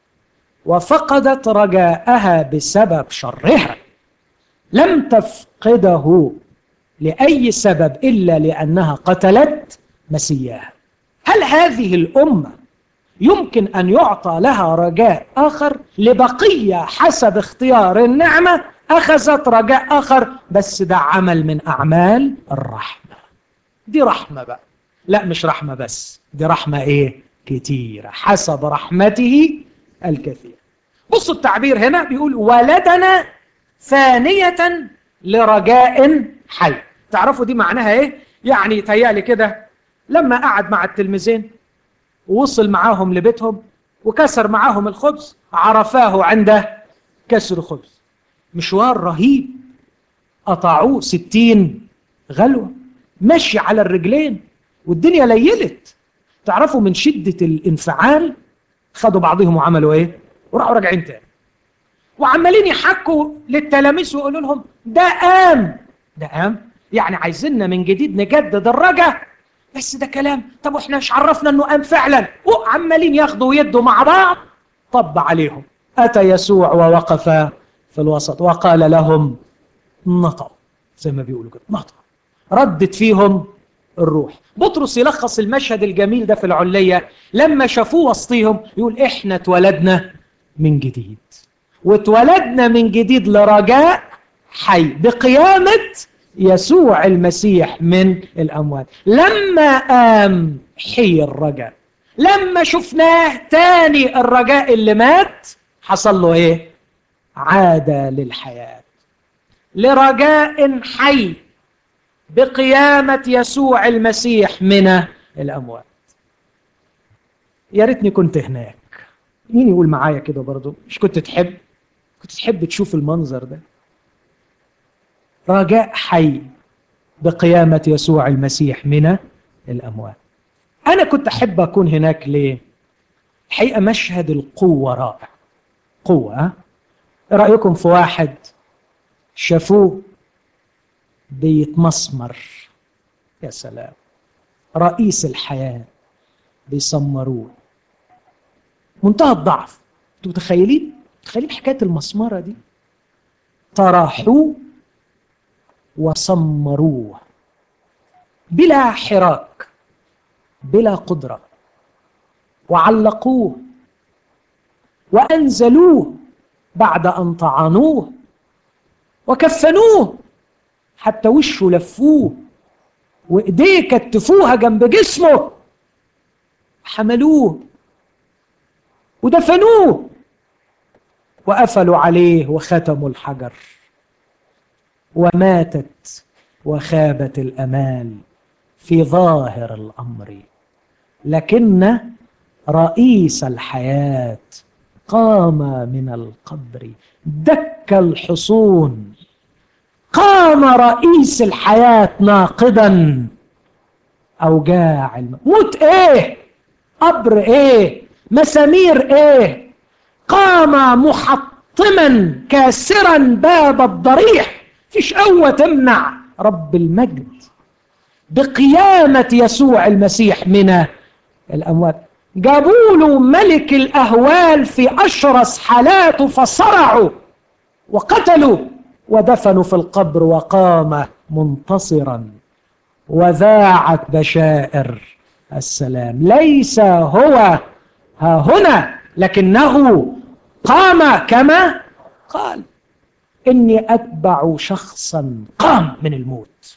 وفقدت رجاءها بسبب شرها لم تفقده لأي سبب إلا لأنها قتلت مسياها هل هذه الأمة يمكن أن يعطى لها رجاء آخر لبقية حسب اختيار النعمة أخذت رجاء آخر بس ده عمل من أعمال الرحمة دي رحمة بقى لا مش رحمة بس دي رحمة إيه كتيرة حسب رحمته الكثير بصوا التعبير هنا بيقول ولدنا ثانية لرجاء حي تعرفوا دي معناها ايه يعني تهيألي كده لما قعد مع التلميذين ووصل معاهم لبيتهم وكسر معاهم الخبز عرفاه عند كسر خبز مشوار رهيب قطعوه ستين غلوة مشي على الرجلين والدنيا ليلت تعرفوا من شدة الانفعال خدوا بعضهم وعملوا ايه وراحوا راجعين تاني وعمالين يحكوا للتلاميذ ويقولوا لهم ده قام ده قام يعني عايزيننا من جديد نجدد الرجا بس ده كلام طب واحنا مش عرفنا انه قام فعلا وعمالين ياخدوا ويدوا مع بعض طب عليهم اتى يسوع ووقف في الوسط وقال لهم نطوا زي ما بيقولوا كده نطوا ردت فيهم الروح بطرس يلخص المشهد الجميل ده في العلية لما شافوه وسطيهم يقول احنا اتولدنا من جديد واتولدنا من جديد لرجاء حي بقيامة يسوع المسيح من الأموات لما قام حي الرجاء لما شفناه تاني الرجاء اللي مات حصل له ايه عاد للحياة لرجاء حي بقيامة يسوع المسيح من الأموات يا ريتني كنت هناك مين يقول معايا كده برضو مش كنت تحب كنت تحب تشوف المنظر ده رجاء حي بقيامة يسوع المسيح من الأموات أنا كنت أحب أكون هناك ليه؟ الحقيقة مشهد القوة رائع قوة ها؟ إيه رأيكم في واحد شافوه بيتمسمر يا سلام رئيس الحياة بيسمروه منتهى الضعف انتوا متخيلين متخيلين حكاية المسمرة دي طرحوه وسمروه بلا حراك بلا قدرة وعلقوه وأنزلوه بعد أن طعنوه وكفنوه حتى وشه لفوه وإيديه كتفوها جنب جسمه حملوه ودفنوه وقفلوا عليه وختموا الحجر وماتت وخابت الامال في ظاهر الامر لكن رئيس الحياه قام من القبر دك الحصون قام رئيس الحياه ناقدا اوجاع موت ايه قبر ايه مسامير ايه قام محطما كاسرا باب الضريح فيش قوة تمنع رب المجد بقيامة يسوع المسيح من الأموات جابوا له ملك الأهوال في أشرس حالاته فصرعوا وقتلوا ودفنوا في القبر وقام منتصرا وذاعت بشائر السلام ليس هو ها هنا لكنه قام كما قال اني اتبع شخصا قام من الموت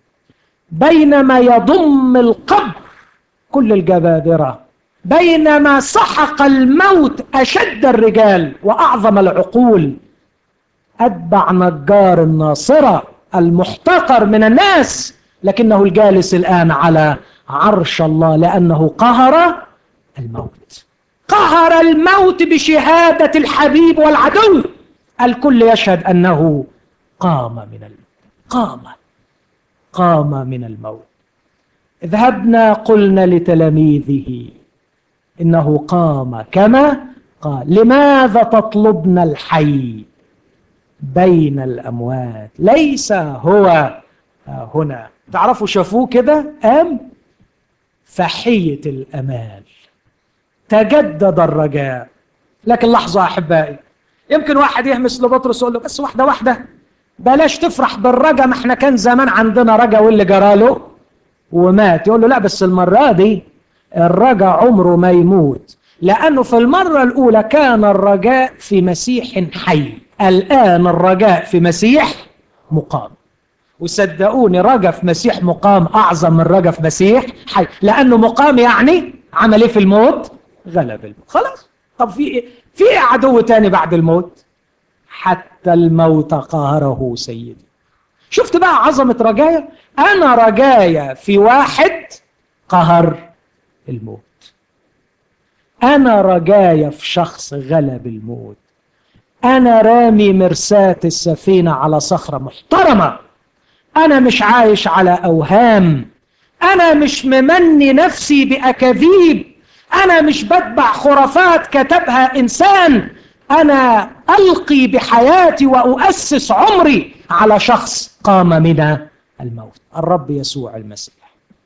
بينما يضم القبر كل الجبابره بينما سحق الموت اشد الرجال واعظم العقول اتبع نجار الناصره المحتقر من الناس لكنه الجالس الان على عرش الله لانه قهر الموت قهر الموت بشهاده الحبيب والعدو الكل يشهد انه قام من الموت قام قام من الموت ذهبنا قلنا لتلاميذه انه قام كما قال لماذا تطلبن الحي بين الاموات ليس هو هنا تعرفوا شافوه كده قام فحيه الامال تجدد الرجاء لكن لحظه احبائي يمكن واحد يهمس لبطرس يقول له بس واحده واحده بلاش تفرح بالرجا ما احنا كان زمان عندنا رجا واللي جراله ومات يقول له لا بس المره دي الرجا عمره ما يموت لانه في المره الاولى كان الرجاء في مسيح حي الان الرجاء في مسيح مقام وصدقوني رجا في مسيح مقام اعظم من رجا في مسيح حي لانه مقام يعني عمل ايه في الموت غلب الموت خلاص طب في ايه في ايه عدو تاني بعد الموت حتى الموت قهره سيدي شفت بقى عظمة رجايا أنا رجايا في واحد قهر الموت أنا رجايا في شخص غلب الموت أنا رامي مرساة السفينة على صخرة محترمة أنا مش عايش على أوهام أنا مش ممني نفسي بأكاذيب أنا مش بتبع خرافات كتبها إنسان أنا ألقي بحياتي وأؤسس عمري على شخص قام من الموت الرب يسوع المسيح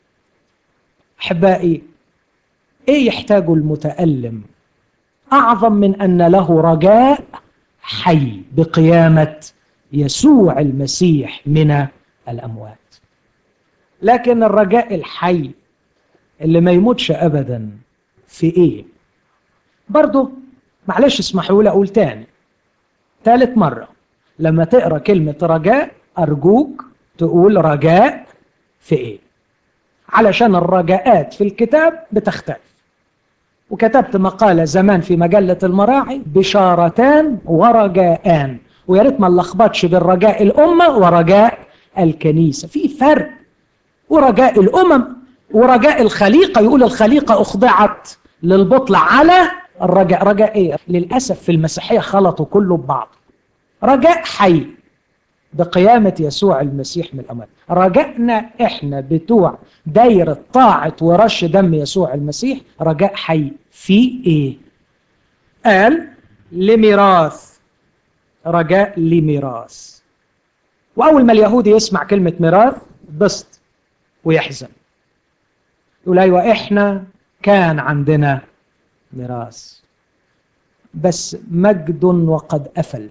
أحبائي إيه يحتاج المتألم أعظم من أن له رجاء حي بقيامة يسوع المسيح من الأموات لكن الرجاء الحي اللي ما يموتش أبدا في إيه برضه معلش اسمحوا لي أقول تاني ثالث مرة لما تقرأ كلمة رجاء أرجوك تقول رجاء في إيه علشان الرجاءات في الكتاب بتختلف وكتبت مقالة زمان في مجلة المراعي بشارتان ورجاءان ويا ريت ما نلخبطش بين رجاء الأمة ورجاء الكنيسة في فرق ورجاء الأمم ورجاء الخليقة يقول الخليقة أخضعت للبطل على الرجاء رجاء إيه؟ للأسف في المسيحية خلطوا كله ببعض رجاء حي بقيامة يسوع المسيح من الأموات رجائنا إحنا بتوع دايرة طاعة ورش دم يسوع المسيح رجاء حي في إيه قال لميراث رجاء لميراث وأول ما اليهودي يسمع كلمة ميراث بسط ويحزن يقول أيوة إحنا كان عندنا ميراث بس مجد وقد أفل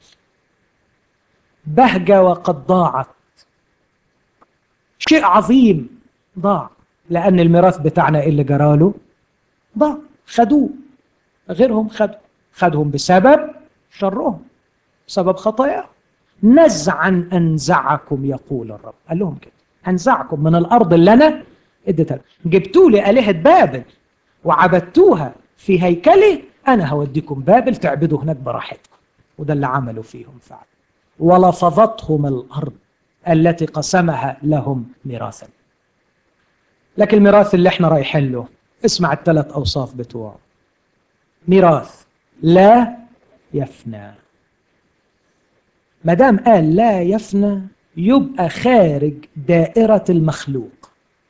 بهجة وقد ضاعت شيء عظيم ضاع لأن الميراث بتاعنا اللي جراله ضاع خدوه غيرهم خدوا خدهم بسبب شرهم بسبب خطاياهم نزعا أنزعكم يقول الرب قال لهم كده أنزعكم من الأرض اللي أنا اديتها جبتوا لي آلهة بابل وعبدتوها في هيكلي أنا هوديكم بابل تعبدوا هناك براحتكم وده اللي عملوا فيهم فعلا ولفظتهم الأرض التي قسمها لهم ميراثا لكن الميراث اللي احنا رايحين له اسمع الثلاث أوصاف بتوعه ميراث لا يفنى ما دام قال لا يفنى يبقى خارج دائرة المخلوق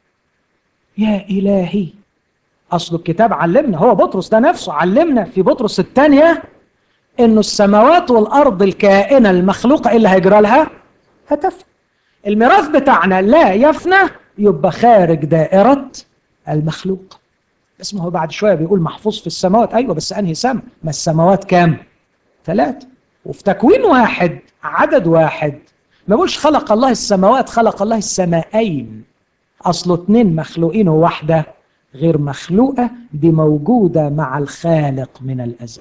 يا إلهي أصل الكتاب علمنا هو بطرس ده نفسه علمنا في بطرس الثانية إنه السماوات والأرض الكائنة المخلوقة اللي هيجرى لها هتفنى الميراث بتاعنا لا يفنى يبقى خارج دائرة المخلوق اسمه هو بعد شوية بيقول محفوظ في السماوات أيوة بس أنهي سماء ما السماوات كام ثلاثة وفي تكوين واحد عدد واحد ما بقولش خلق الله السماوات خلق الله السمائين أصله اتنين مخلوقين وواحدة غير مخلوقة دي موجودة مع الخالق من الأزل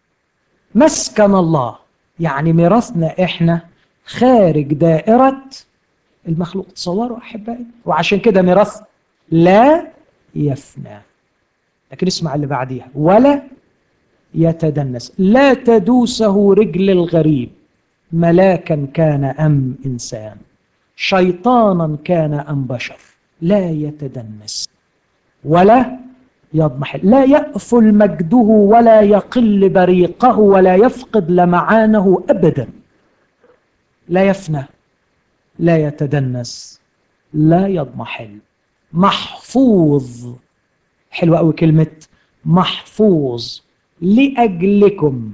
مسكن الله يعني ميراثنا إحنا خارج دائرة المخلوق تصوروا أحبائي وعشان كده ميراث لا يفنى لكن اسمع اللي بعديها ولا يتدنس لا تدوسه رجل الغريب ملاكا كان أم إنسان شيطانا كان أم بشر لا يتدنس ولا يضمحل لا يأفل مجده ولا يقل بريقه ولا يفقد لمعانه أبدا لا يفنى لا يتدنس لا يضمحل محفوظ حلوة قوي كلمة محفوظ لأجلكم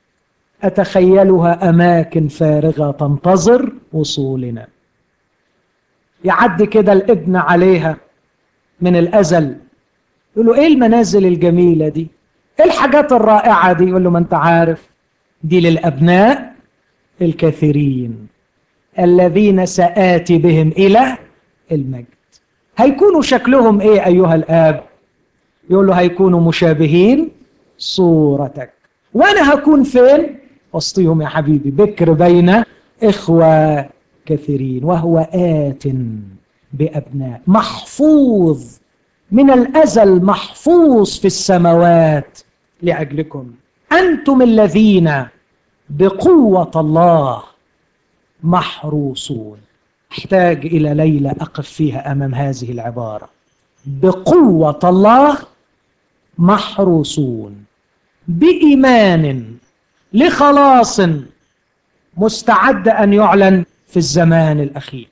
أتخيلها أماكن فارغة تنتظر وصولنا يعدي كده الابن عليها من الأزل يقول له إيه المنازل الجميلة دي إيه الحاجات الرائعة دي يقول له ما أنت عارف دي للأبناء الكثيرين الذين سآتي بهم إلى المجد هيكونوا شكلهم إيه أيها الآب يقول له هيكونوا مشابهين صورتك وأنا هكون فين وسطيهم يا حبيبي بكر بين إخوة كثيرين وهو آت بأبناء محفوظ من الأزل محفوظ في السماوات لأجلكم أنتم الذين بقوة الله محروسون احتاج إلى ليلة أقف فيها أمام هذه العبارة بقوة الله محروسون بإيمان لخلاص مستعد أن يعلن في الزمان الأخير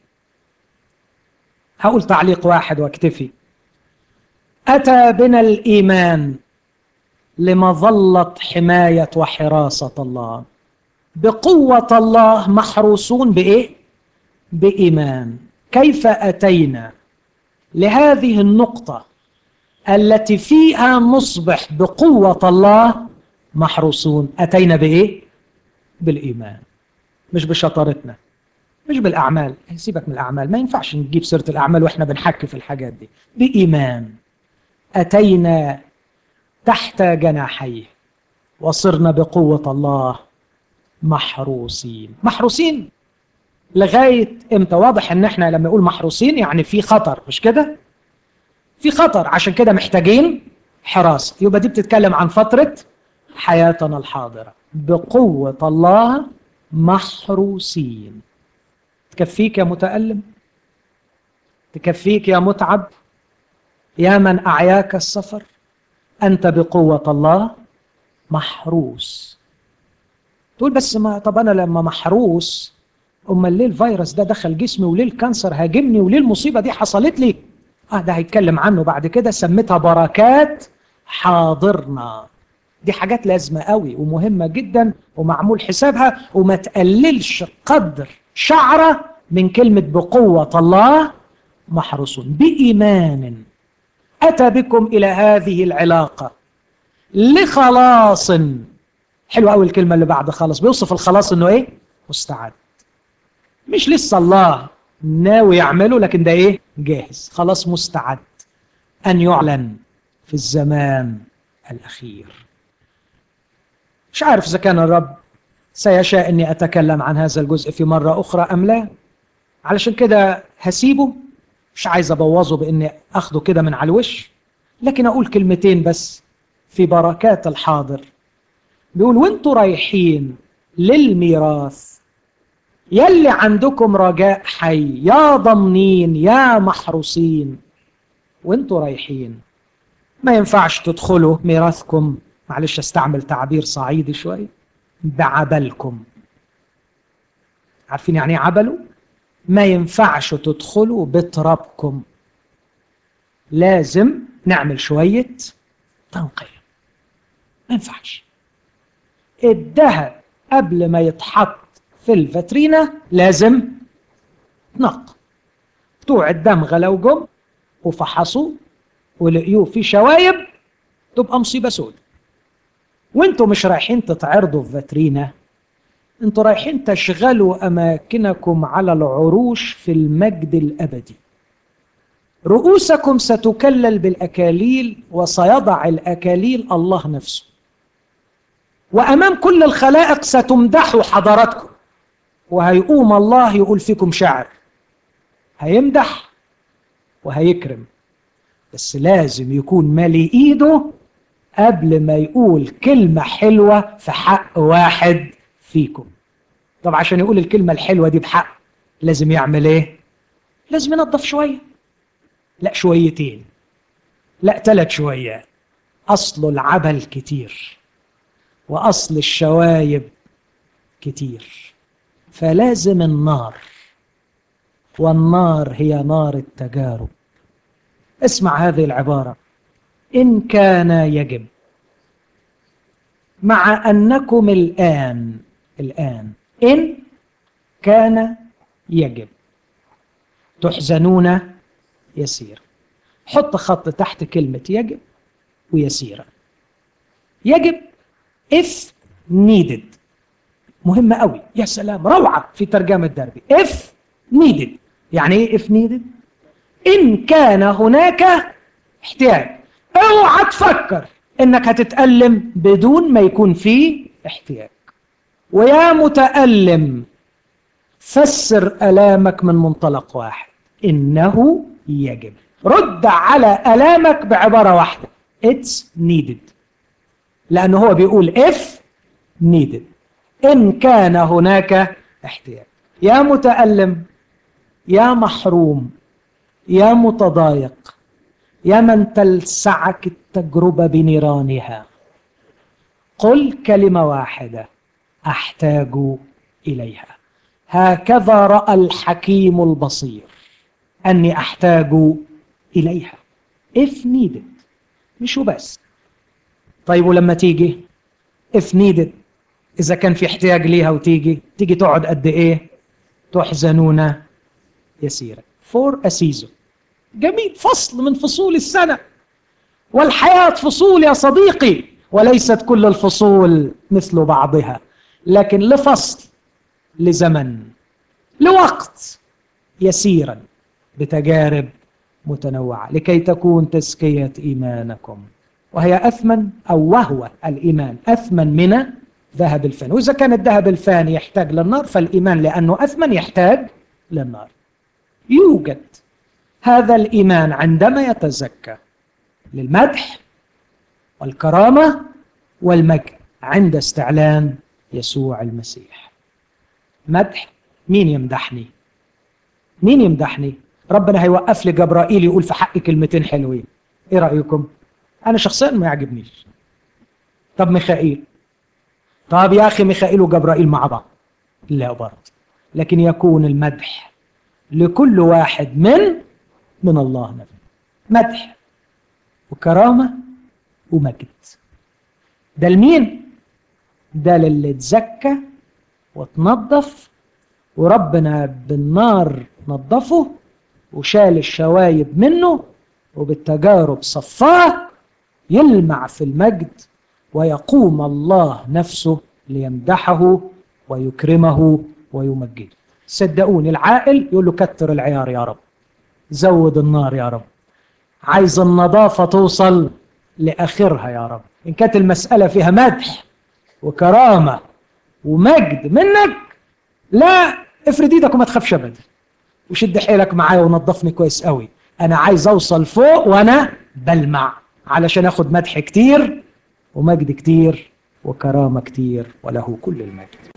هقول تعليق واحد واكتفي أتى بنا الإيمان لمظلة حماية وحراسة الله بقوة الله محروسون بإيه؟ بإيمان كيف أتينا لهذه النقطة التي فيها نصبح بقوة الله محروسون أتينا بإيه؟ بالإيمان مش بشطارتنا مش بالأعمال سيبك من الأعمال ما ينفعش نجيب سيرة الأعمال وإحنا بنحكي في الحاجات دي بإيمان أتينا تحت جناحيه وصرنا بقوة الله محروسين محروسين لغاية امتى واضح ان احنا لما نقول محروسين يعني في خطر مش كده في خطر عشان كده محتاجين حراسة يبقى دي بتتكلم عن فترة حياتنا الحاضرة بقوة الله محروسين تكفيك يا متألم تكفيك يا متعب يا من أعياك السفر أنت بقوة الله محروس تقول بس ما طب انا لما محروس امال ليه الفيروس ده دخل جسمي وليه الكانسر هاجمني وليه المصيبه دي حصلت لي اه ده هيتكلم عنه بعد كده سميتها بركات حاضرنا دي حاجات لازمه قوي ومهمه جدا ومعمول حسابها وما تقللش قدر شعره من كلمه بقوه الله محروسون بايمان اتى بكم الى هذه العلاقه لخلاص حلوه قوي الكلمه اللي بعد خلاص بيوصف الخلاص انه ايه مستعد مش لسه الله ناوي يعمله لكن ده ايه جاهز خلاص مستعد ان يعلن في الزمان الاخير مش عارف اذا كان الرب سيشاء اني اتكلم عن هذا الجزء في مره اخرى ام لا علشان كده هسيبه مش عايز ابوظه باني اخده كده من على الوش لكن اقول كلمتين بس في بركات الحاضر بيقول وانتوا رايحين للميراث يلي عندكم رجاء حي يا ضامنين يا محروسين وانتوا رايحين ما ينفعش تدخلوا ميراثكم معلش استعمل تعبير صعيدي شويه بعبلكم عارفين يعني ايه عبلوا ما ينفعش تدخلوا بترابكم لازم نعمل شويه تنقيه ما ينفعش الذهب قبل ما يتحط في الفاترينا لازم تنق بتوع الدمغه لو جم وفحصوا ولقيوه في شوايب تبقى مصيبه سود وانتوا مش رايحين تتعرضوا في فاترينا انتوا رايحين تشغلوا اماكنكم على العروش في المجد الابدي رؤوسكم ستكلل بالاكاليل وسيضع الاكاليل الله نفسه وامام كل الخلائق ستمدحوا حضراتكم وهيقوم الله يقول فيكم شعر هيمدح وهيكرم بس لازم يكون مالي ايده قبل ما يقول كلمة حلوة في حق واحد فيكم طب عشان يقول الكلمة الحلوة دي بحق لازم يعمل ايه لازم ينظف شوية لا شويتين لا ثلاث شويات اصل العبل كتير واصل الشوايب كتير فلازم النار والنار هي نار التجارب اسمع هذه العباره ان كان يجب مع انكم الان الان ان كان يجب تحزنون يسير حط خط تحت كلمه يجب ويسيرا يجب if needed مهمة قوي يا سلام روعة في ترجمة دربي if needed يعني ايه if needed ان كان هناك احتياج اوعى تفكر انك هتتألم بدون ما يكون فيه احتياج ويا متألم فسر ألامك من منطلق واحد إنه يجب رد على ألامك بعبارة واحدة It's needed لأنه هو بيقول if needed إن كان هناك احتياج يا متألم يا محروم يا متضايق يا من تلسعك التجربة بنيرانها قل كلمة واحدة أحتاج إليها هكذا رأى الحكيم البصير أني أحتاج إليها if needed مش وبس طيب ولما تيجي if needed إذا كان في احتياج ليها وتيجي تيجي تقعد قد إيه تحزنون يسيرا for a season جميل فصل من فصول السنة والحياة فصول يا صديقي وليست كل الفصول مثل بعضها لكن لفصل لزمن لوقت يسيرا بتجارب متنوعة لكي تكون تزكية إيمانكم وهي أثمن أو وهو الإيمان أثمن من ذهب الفاني وإذا كان الذهب الفاني يحتاج للنار فالإيمان لأنه أثمن يحتاج للنار يوجد هذا الإيمان عندما يتزكى للمدح والكرامة والمجد عند استعلان يسوع المسيح مدح مين يمدحني مين يمدحني ربنا هيوقف لي جبرائيل يقول في حقي كلمتين حلوين ايه رايكم انا شخصيا ما يعجبنيش طب ميخائيل طب يا أخي ميخائيل وجبرائيل مع بعض لا برضه لكن يكون المدح لكل واحد من من الله نفسه مدح وكرامة ومجد ده لمين؟ ده للي اتزكى واتنظف وربنا بالنار نظفه وشال الشوايب منه وبالتجارب صفاه يلمع في المجد ويقوم الله نفسه ليمدحه ويكرمه ويمجده صدقوني العاقل يقول له كتر العيار يا رب زود النار يا رب عايز النظافة توصل لآخرها يا رب إن كانت المسألة فيها مدح وكرامة ومجد منك لا افرد ايدك وما تخافش ابدا وشد حيلك معايا ونظفني كويس قوي انا عايز اوصل فوق وانا بلمع علشان اخد مدح كتير ومجد كتير وكرامة كتير وله كل المجد